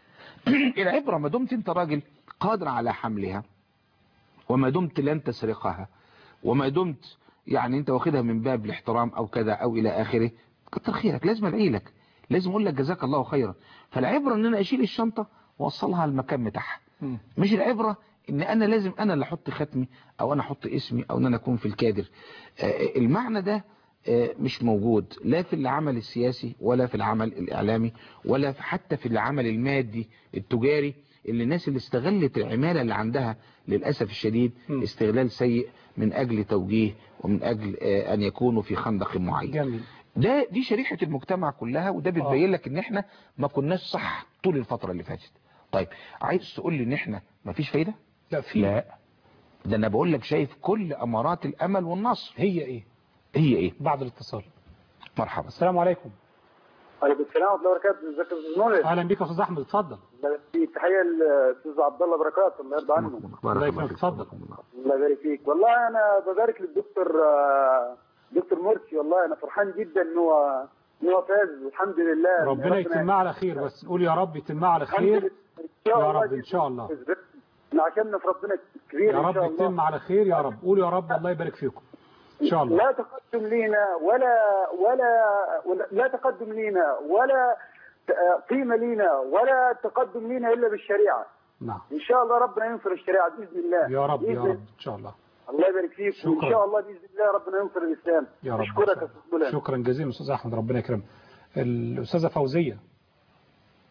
العبرة ما دمت انت راجل قادر على حملها وما دمت لن تسرقها وما دمت يعني انت واخدها من باب الاحترام او كذا او الى اخره كتر خيرك لازم ادعي لك لازم اقول لك جزاك الله خيرا فالعبرة ان انا اشيل الشنطة واوصلها المكان بتاعها مم. مش العبرة ان انا لازم انا اللي احط ختمي او انا احط اسمي او ان انا اكون في الكادر آه، المعنى ده آه، مش موجود لا في العمل السياسي ولا في العمل الاعلامي ولا في- حتى في العمل المادي التجاري اللي الناس اللي استغلت العمالة اللي عندها للأسف الشديد استغلال سيء من أجل توجيه ومن أجل آه، أن يكونوا في خندق معين جميل ده دي شريحة المجتمع كلها وده بتبين لك ان احنا ما كناش صح طول الفترة اللي فاتت طيب عايز تقول لي ان احنا ما فيش فايدة لا في لا ده انا بقول لك شايف كل امارات الامل والنصر هي ايه هي ايه بعد الاتصال مرحبا السلام عليكم عليكم السلام ورحمه الله وبركاته ازيك يا استاذ نور اهلا بك يا استاذ احمد اتفضل في تحيه للاستاذ عبد الله بركات الله يرضى عنه الله يكرمك اتفضل الله يبارك فيك والله انا ببارك للدكتور آه، دكتور مرسي والله انا فرحان جدا ان هو ان هو فاز والحمد لله ربنا يتمها على خير بس نقول يا رب يتمها على خير يا رب ان شاء الله احنا عشمنا في ربنا كبير يا ان رب شاء الله يتم على خير يا رب قول يا رب الله يبارك فيكم ان شاء الله لا تقدم لينا ولا ولا ولا- لا تقدم لينا ولا ت- قيمه لينا ولا تقدم لينا الا بالشريعه نعم ان شاء الله ربنا ينصر الشريعه باذن الله يا رب يا بإذن رب ان شاء الله الله يبارك فيك وان شكرا. شاء الله باذن الله ربنا ينصر الاسلام يا رب اشكرك يا استاذ بلال شكرا جزيلا استاذ احمد ربنا يكرمك الاستاذه فوزيه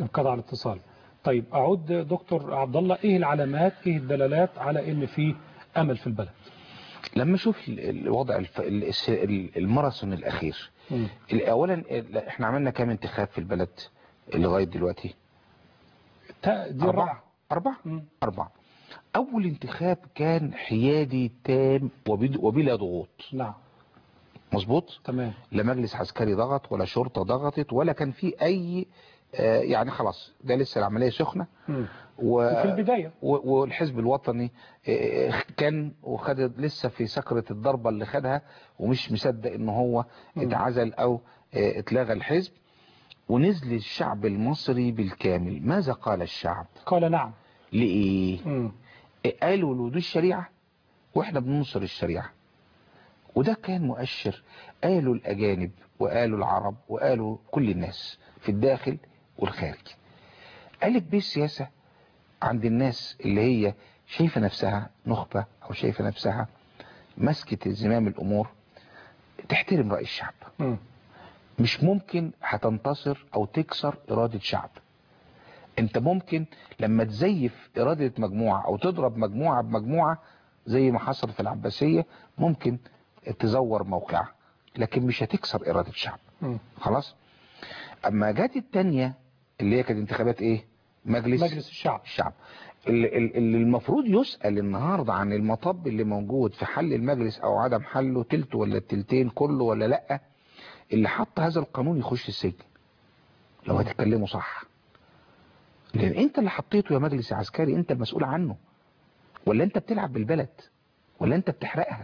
انقطع الاتصال طيب اعود دكتور عبد الله ايه العلامات ايه الدلالات على ان في امل في البلد لما اشوف ال- الوضع الف... ال- الس- ال- الماراثون الاخير مم. ال- اولا ال- احنا عملنا كام انتخاب في البلد لغايه دلوقتي تا- دي أربعة الرابعة. أربعة أربعة أول انتخاب كان حيادي تام وبد- وبلا ضغوط نعم مظبوط تمام لا مجلس عسكري ضغط ولا شرطة ضغطت ولا كان في أي آه، يعني خلاص ده لسه العملية سخنة مم. و... وفي البداية و- والحزب الوطني آه، كان وخد لسه في سكرة الضربة اللي خدها ومش مصدق ان هو مم. اتعزل او آه، اتلغى الحزب ونزل الشعب المصري بالكامل ماذا قال الشعب قال نعم لإيه مم. قالوا له دي الشريعة واحنا بننصر الشريعة وده كان مؤشر قالوا الأجانب وقالوا العرب وقالوا كل الناس في الداخل والخارج قالت بيه السياسة عند الناس اللي هي شايفة نفسها نخبة أو شايفة نفسها مسكة زمام الأمور تحترم رأي الشعب مم. مش ممكن هتنتصر أو تكسر إرادة شعب انت ممكن لما تزيف إرادة مجموعة أو تضرب مجموعة بمجموعة زي ما حصل في العباسية ممكن تزور موقعها لكن مش هتكسر إرادة الشعب مم. خلاص أما جت التانية اللي هي كانت انتخابات إيه مجلس مجلس الشعب الشعب اللي اللي المفروض يسأل النهاردة عن المطب اللي موجود في حل المجلس أو عدم حله تلت ولا التلتين كله ولا لأ اللي حط هذا القانون يخش السجن لو هتتكلموا صح لان انت اللي حطيته يا مجلس عسكري انت المسؤول عنه ولا انت بتلعب بالبلد ولا انت بتحرقها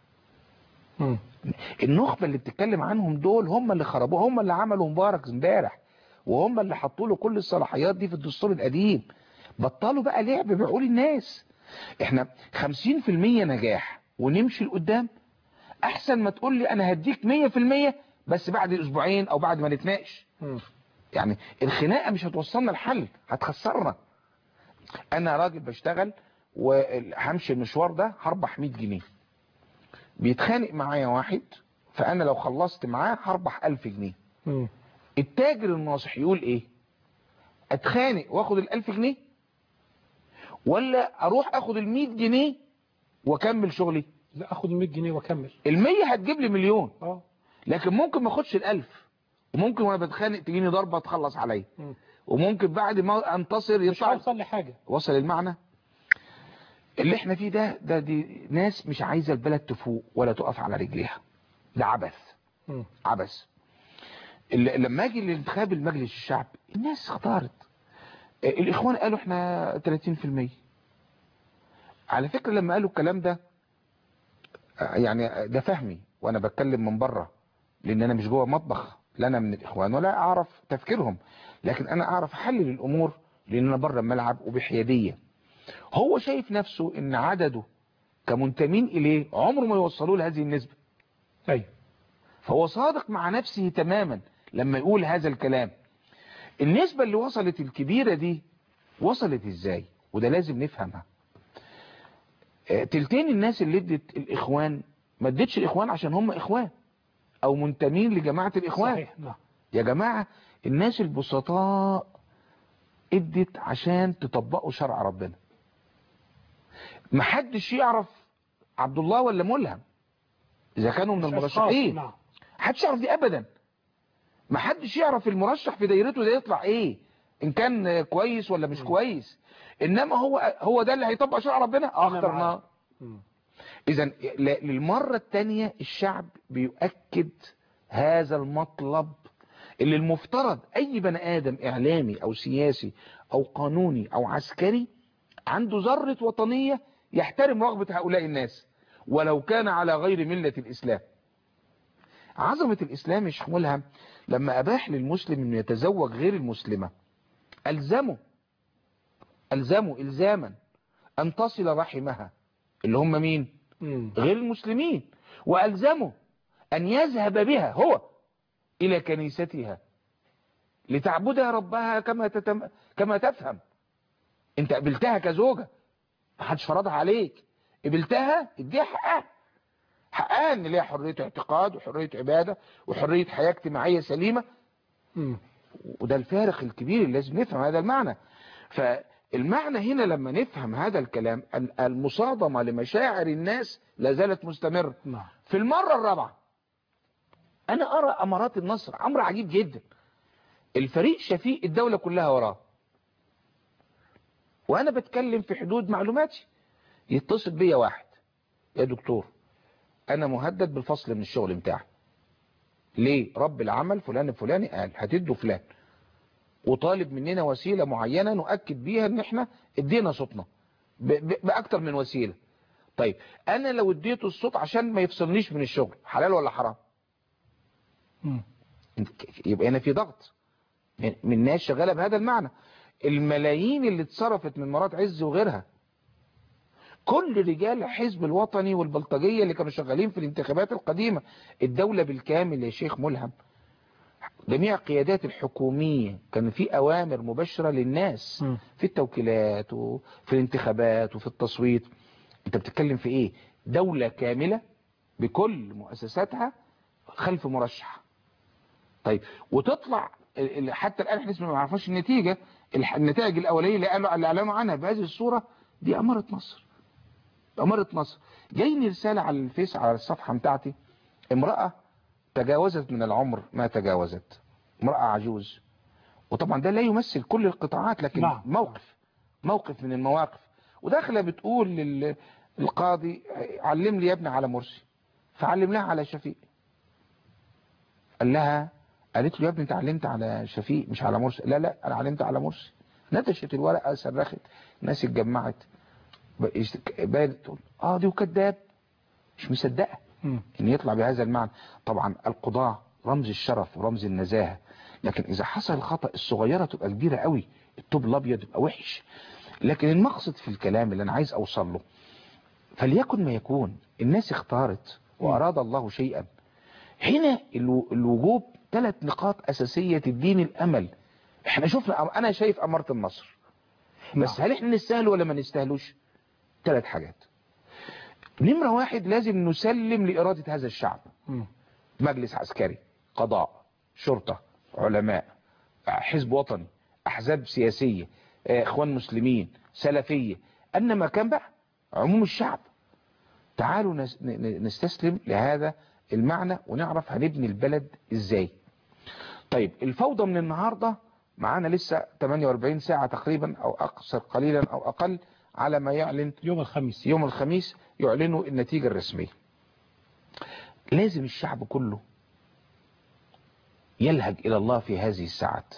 مم. النخبة اللي بتتكلم عنهم دول هم اللي خربوه هم اللي عملوا مبارك امبارح وهم اللي حطوا له كل الصلاحيات دي في الدستور القديم بطلوا بقى لعب بعقول الناس احنا 50% نجاح ونمشي لقدام احسن ما تقول لي انا هديك 100% بس بعد اسبوعين او بعد ما نتناقش مم. يعني الخناقه مش هتوصلنا لحل هتخسرنا انا راجل بشتغل وهمشي المشوار ده هربح 100 جنيه بيتخانق معايا واحد فانا لو خلصت معاه هربح 1000 جنيه مم. التاجر الناصح يقول ايه اتخانق واخد ال 1000 جنيه ولا اروح اخد ال 100 جنيه واكمل شغلي لا اخد ال 100 جنيه واكمل ال 100 هتجيب لي مليون اه لكن ممكن ما اخدش ال 1000 وممكن وانا بتخانق تجيني ضربه تخلص عليا مم. وممكن بعد ما انتصر مش يطلع هوصل لحاجة وصل المعنى اللي احنا فيه ده ده دي ناس مش عايزه البلد تفوق ولا تقف على رجليها ده عبث مم. عبث اللي- لما اجي لانتخاب المجلس الشعب الناس اختارت آه، الاخوان قالوا احنا 30% على فكرة لما قالوا الكلام ده آه، يعني ده فهمي وانا بتكلم من بره لان انا مش جوه مطبخ لا انا من الاخوان ولا اعرف تفكيرهم لكن انا اعرف احلل الامور لان انا بره الملعب وبحياديه هو شايف نفسه ان عدده كمنتمين اليه عمره ما يوصلوا لهذه النسبه ايوه فهو صادق مع نفسه تماما لما يقول هذا الكلام النسبة اللي وصلت الكبيرة دي وصلت ازاي وده لازم نفهمها آه، تلتين الناس اللي ادت الاخوان ما ادتش الاخوان عشان هم اخوان او منتمين لجماعة الاخوان صحيح نعم يا جماعة الناس البسطاء ادت عشان تطبقوا شرع ربنا محدش يعرف عبد الله ولا ملهم اذا كانوا من مش أشخاص، المرشحين نعم محدش يعرف دي ابدا محدش يعرف المرشح في دايرته ده يطلع ايه ان كان كويس ولا مش كويس انما هو هو ده اللي هيطبق شرع ربنا أنا اخترناه معاك. مم. اذا ل- للمرة التانية الشعب بيؤكد هذا المطلب اللي المفترض اي بني ادم اعلامي او سياسي او قانوني او عسكري عنده ذرة وطنية يحترم رغبة هؤلاء الناس ولو كان على غير ملة الاسلام عظمة الاسلام يشملها لما اباح للمسلم انه يتزوج غير المسلمة الزمه الزمه الزاما ان تصل رحمها اللي هم مين مم. غير المسلمين وألزمه أن يذهب بها هو إلى كنيستها لتعبدها ربها كما تتم... كما تفهم انت قبلتها كزوجة ما حدش فرضها عليك قبلتها اديها حقها حقها ان ليها حرية اعتقاد وحرية عبادة وحرية حياة اجتماعية سليمة مم. وده الفارق الكبير اللي لازم نفهم هذا المعنى فالمعنى هنا لما نفهم هذا الكلام أن المصادمة لمشاعر الناس لا زالت مستمرة نعم في المرة الرابعة أنا أرى أمارات النصر أمر عجيب جدا الفريق شفيق الدولة كلها وراه وأنا بتكلم في حدود معلوماتي يتصل بيا واحد يا دكتور أنا مهدد بالفصل من الشغل بتاعي ليه رب العمل فلان الفلاني قال هتدوا فلان وطالب مننا وسيلة معينة نؤكد بيها ان احنا ادينا صوتنا ب- ب- بأكتر من وسيلة طيب انا لو اديته الصوت عشان ما يفصلنيش من الشغل حلال ولا حرام مم. يبقى هنا في ضغط من من ناس شغالة بهذا المعنى الملايين اللي اتصرفت من مرات عز وغيرها كل رجال الحزب الوطني والبلطجية اللي كانوا شغالين في الانتخابات القديمة الدولة بالكامل يا شيخ ملهم جميع القيادات الحكومية كان في أوامر مباشرة للناس مم. في التوكيلات وفي الانتخابات وفي التصويت انت بتتكلم في ايه دولة كاملة بكل مؤسساتها خلف مرشح طيب وتطلع ال- ال- حتى الآن احنا لسه ما عرفناش النتيجة الح- النتائج الأولية اللي قالوا اللي أعلنوا عنها بهذه الصورة دي أمارة مصر أمارة مصر جايني رسالة على الفيس على الصفحة بتاعتي امرأة تجاوزت من العمر ما تجاوزت امرأة عجوز وطبعا ده لا يمثل كل القطاعات لكن نعم. موقف موقف من المواقف وداخله بتقول للقاضي علم لي يا ابني على مرسي فعلم لها على شفيق قال لها قالت له يا ابني انت علمت على شفيق مش على مرسي لا لا انا علمت على مرسي نتشت الورقه صرخت الناس اتجمعت بقت تقول اه دي وكذاب مش مصدقه مم. ان يطلع بهذا المعنى طبعا القضاة رمز الشرف ورمز النزاهة لكن اذا حصل الخطأ الصغيرة تبقى كبيرة قوي الطوب الابيض يبقى وحش لكن المقصد في الكلام اللي انا عايز اوصل له فليكن ما يكون الناس اختارت واراد الله شيئا هنا الو- الوجوب ثلاث نقاط اساسية تديني الامل احنا شفنا انا شايف امارة النصر بس هل احنا نستاهل ولا ما نستاهلوش ثلاث حاجات نمرة واحد لازم نسلم لإرادة هذا الشعب مم. مجلس عسكري قضاء شرطة علماء حزب وطني أحزاب سياسية آه، إخوان مسلمين سلفية أن ما كان بقى عموم الشعب تعالوا نس- ن- ن- نستسلم لهذا المعنى ونعرف هنبني البلد إزاي طيب الفوضى من النهاردة معانا لسه 48 ساعة تقريبا أو أقصر قليلا أو أقل على ما يعلن يوم الخميس يوم الخميس يعلنوا النتيجة الرسمية لازم الشعب كله يلهج إلى الله في هذه الساعات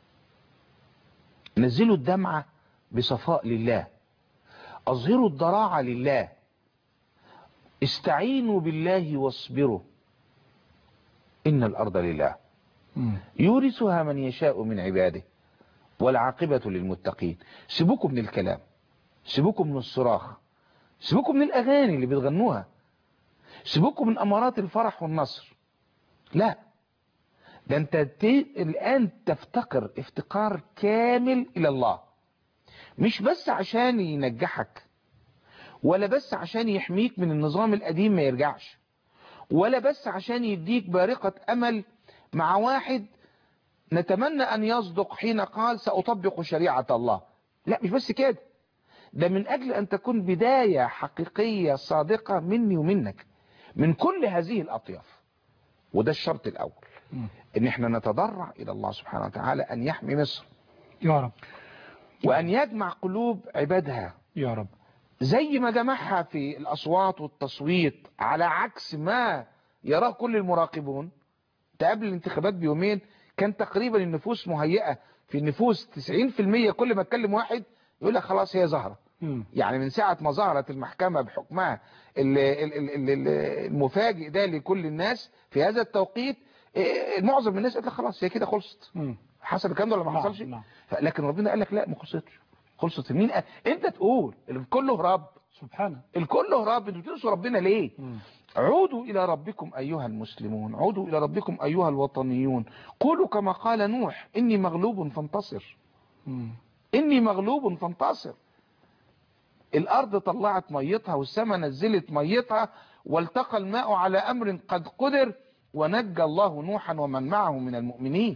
نزلوا الدمعة بصفاء لله أظهروا الضراعة لله استعينوا بالله واصبروا إن الأرض لله مم. يورثها من يشاء من عباده والعاقبة للمتقين سيبوكم من الكلام سيبوكم من الصراخ سيبوكم من الأغاني اللي بتغنوها سيبوكم من أمارات الفرح والنصر لا ده انت ت... الآن تفتقر افتقار كامل إلى الله مش بس عشان ينجحك ولا بس عشان يحميك من النظام القديم ما يرجعش ولا بس عشان يديك بارقة أمل مع واحد نتمنى أن يصدق حين قال سأطبق شريعة الله لا مش بس كده ده من أجل أن تكون بداية حقيقية صادقة مني ومنك من كل هذه الأطياف وده الشرط الأول مم. ان احنا نتضرع الى الله سبحانه وتعالى ان يحمي مصر يا رب وان يجمع قلوب عبادها يا رب زي ما جمعها في الاصوات والتصويت على عكس ما يراه كل المراقبون قبل الانتخابات بيومين كان تقريبا النفوس مهيئة في النفوس 90% كل ما اتكلم واحد يقول لك خلاص هي ظاهرة مم. يعني من ساعة ما ظهرت المحكمة بحكمها ال- ال- ال- ال- المفاجئ ده لكل الناس في هذا التوقيت إيه، معظم الناس قالت لك خلاص هي كده خلصت مم. حصل الكلام ده ولا ما نعم، حصلش نعم. ف- لكن ربنا قال لك لا ما خلصتش خلصت مين قال انت تقول الكل هرب سبحانه الكل هرب انتوا بتنسوا ربنا ليه مم. عودوا إلى ربكم أيها المسلمون عودوا إلى ربكم أيها الوطنيون قولوا كما قال نوح إني مغلوب فانتصر مم. إني مغلوب فانتصر الأرض طلعت ميتها والسماء نزلت ميتها والتقى الماء على أمر قد قدر ونجى الله نوحا ومن معه من المؤمنين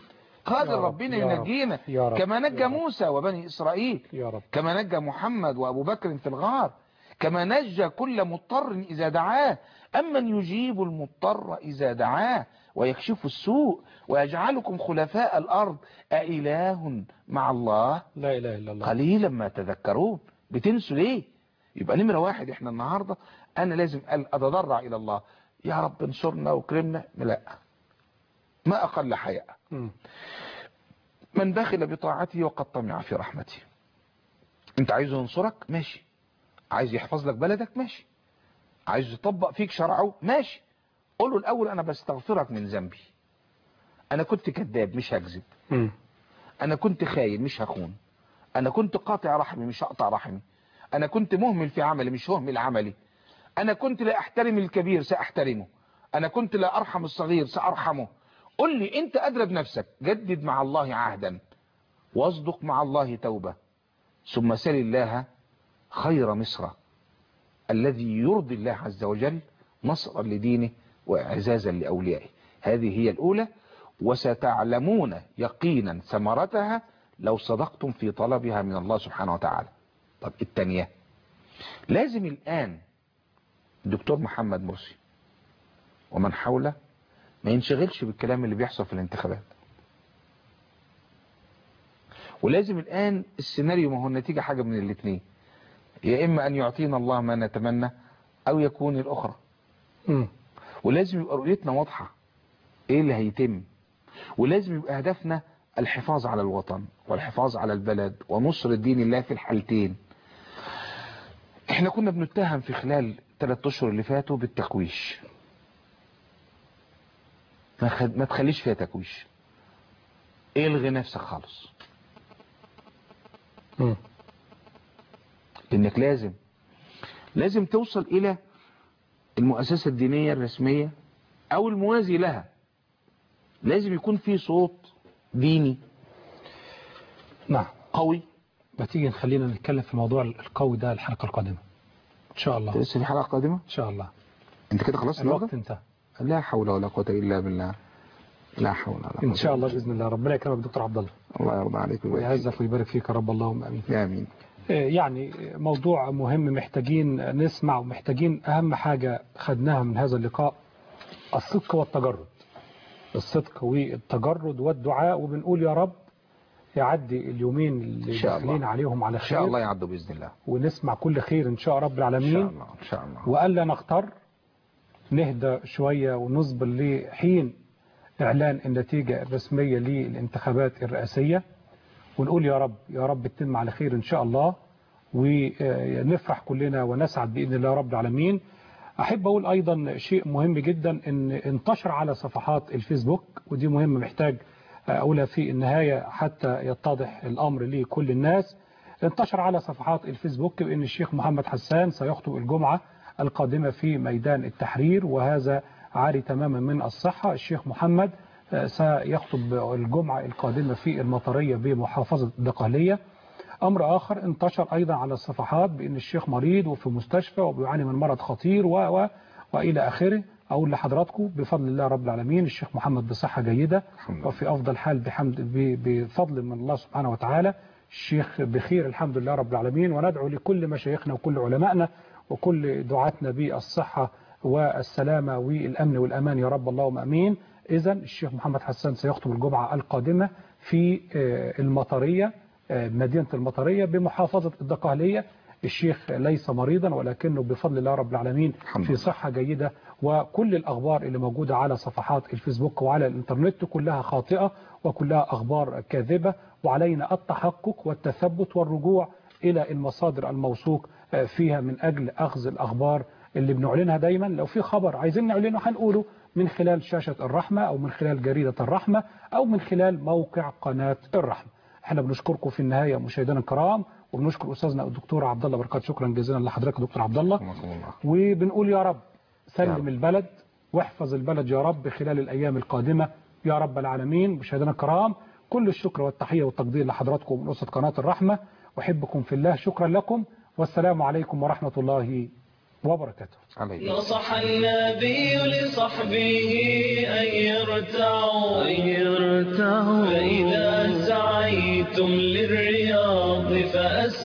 قادر يا رب، ربنا يا رب، ينجينا يا رب، كما نجى يا رب. موسى وبني إسرائيل يا رب كما نجى محمد وأبو بكر في الغار كما نجى كل مضطر إذا دعاه أمن يجيب المضطر إذا دعاه ويكشف السوء ويجعلكم خلفاء الأرض أإله مع الله لا إله إلا الله قليلا ما تذكرون بتنسوا ليه يبقى نمرة واحد احنا النهاردة أنا لازم أتضرع إلى الله يا رب انصرنا وكرمنا لا ما أقل حياء مم. من بخل بطاعته وقد طمع في رحمته انت عايزه ينصرك ماشي عايز يحفظ لك بلدك ماشي عايز يطبق فيك شرعه ماشي قول له الاول انا بستغفرك من ذنبي انا كنت كذاب مش هكذب مم. انا كنت خاين مش هخون انا كنت قاطع رحمي مش هقطع رحمي انا كنت مهمل في عملي مش ههمل عملي انا كنت لا احترم الكبير ساحترمه انا كنت لا ارحم الصغير سارحمه قل لي انت ادرى بنفسك جدد مع الله عهدا واصدق مع الله توبة ثم سل الله خير مصر الذي يرضي الله عز وجل نصرا لدينه واعزازا لاوليائه هذه هي الاولى وستعلمون يقينا ثمرتها لو صدقتم في طلبها من الله سبحانه وتعالى طب التانية لازم الآن دكتور محمد مرسي ومن حوله ما ينشغلش بالكلام اللي بيحصل في الانتخابات ولازم الآن السيناريو ما هو النتيجة حاجة من الاثنين يا إما أن يعطينا الله ما نتمنى أو يكون الأخرى مم. ولازم يبقى رؤيتنا واضحة إيه اللي هيتم ولازم يبقى هدفنا الحفاظ على الوطن والحفاظ على البلد ونصر الدين الله في الحالتين احنا كنا بنتهم في خلال ثلاث اشهر اللي فاتوا بالتكويش ما, خد... ما تخليش فيها تكويش الغي نفسك خالص مم. لانك لازم لازم توصل الى المؤسسة الدينية الرسمية او الموازي لها لازم يكون في صوت ديني نعم قوي ما تيجي نخلينا نتكلم في الموضوع القوي ده الحلقة القادمة إن شاء الله لسه في حلقة قادمة إن شاء الله انت كده خلاص الوقت النهارده انتهى لا حول ولا قوة الا بالله لا حول ولا قوة إن شاء الله بإذن الله ربنا يكرمك دكتور عبد الله الله يرضى عليك ويبارك فيك. ويعزك ويبارك فيك يا رب اللهم امين امين يعني موضوع مهم محتاجين نسمع ومحتاجين اهم حاجة خدناها من هذا اللقاء الصدق والتجرد الصدق والتجرد والدعاء وبنقول يا رب يعدي اليومين اللي إن شاء الله. داخلين عليهم على ان خير شاء الله يعدوا باذن الله ونسمع كل خير ان شاء رب ان العالمين شاء الله ان شاء الله وألا نغتر نهدى شوية ونصبر لحين إعلان النتيجة الرسمية للانتخابات الرئاسية ونقول يا رب يا رب تتم على خير إن شاء الله ونفرح كلنا ونسعد بإذن الله رب العالمين أحب أقول أيضا شيء مهم جدا إن انتشر على صفحات الفيسبوك ودي مهمة محتاج أقولها في النهاية حتى يتضح الأمر لكل الناس انتشر على صفحات الفيسبوك بأن الشيخ محمد حسان سيخطب الجمعة القادمة في ميدان التحرير وهذا عاري تماما من الصحة الشيخ محمد آه، سيخطب الجمعة القادمة في المطرية بمحافظة الدقهلية أمر آخر انتشر أيضا على الصفحات بأن الشيخ مريض وفي مستشفى وبيعاني من مرض خطير و و وإلى آخره أقول لحضراتكم بفضل الله رب العالمين الشيخ محمد بصحة جيدة وفي أفضل حال بحمد ب- بفضل من الله سبحانه وتعالى الشيخ بخير الحمد لله رب العالمين وندعو لكل مشايخنا وكل علمائنا وكل دعاتنا بالصحة والسلامة والأمن والأمان يا رب اللهم أمين إذا الشيخ محمد حسان سيخطب الجمعة القادمة في آه، المطرية آه، مدينة المطرية بمحافظة الدقهلية الشيخ ليس مريضا ولكنه بفضل الله رب العالمين في صحة جيدة وكل الأخبار اللي موجودة على صفحات الفيسبوك وعلى الإنترنت كلها خاطئة وكلها أخبار كاذبة وعلينا التحقق والتثبت والرجوع إلى المصادر الموثوق آه، فيها من أجل أخذ الأخبار اللي بنعلنها دايما لو في خبر عايزين نعلنه هنقوله من خلال شاشة الرحمة أو من خلال جريدة الرحمة أو من خلال موقع قناة الرحمة احنا بنشكركم في النهاية مشاهدينا الكرام وبنشكر أستاذنا الدكتور عبد الله بركات شكرا جزيلا لحضرتك دكتور عبد الله وبنقول يا رب سلم البلد واحفظ البلد يا رب خلال الأيام القادمة يا رب العالمين مشاهدينا الكرام كل الشكر والتحية والتقدير لحضراتكم من أسرة قناة الرحمة أحبكم في الله شكرا لكم والسلام عليكم ورحمة الله وبركاته عليه نصح النبي لصحبه أن يرتعوا أن يرتعوا فإذا سعيتم للرياض فأس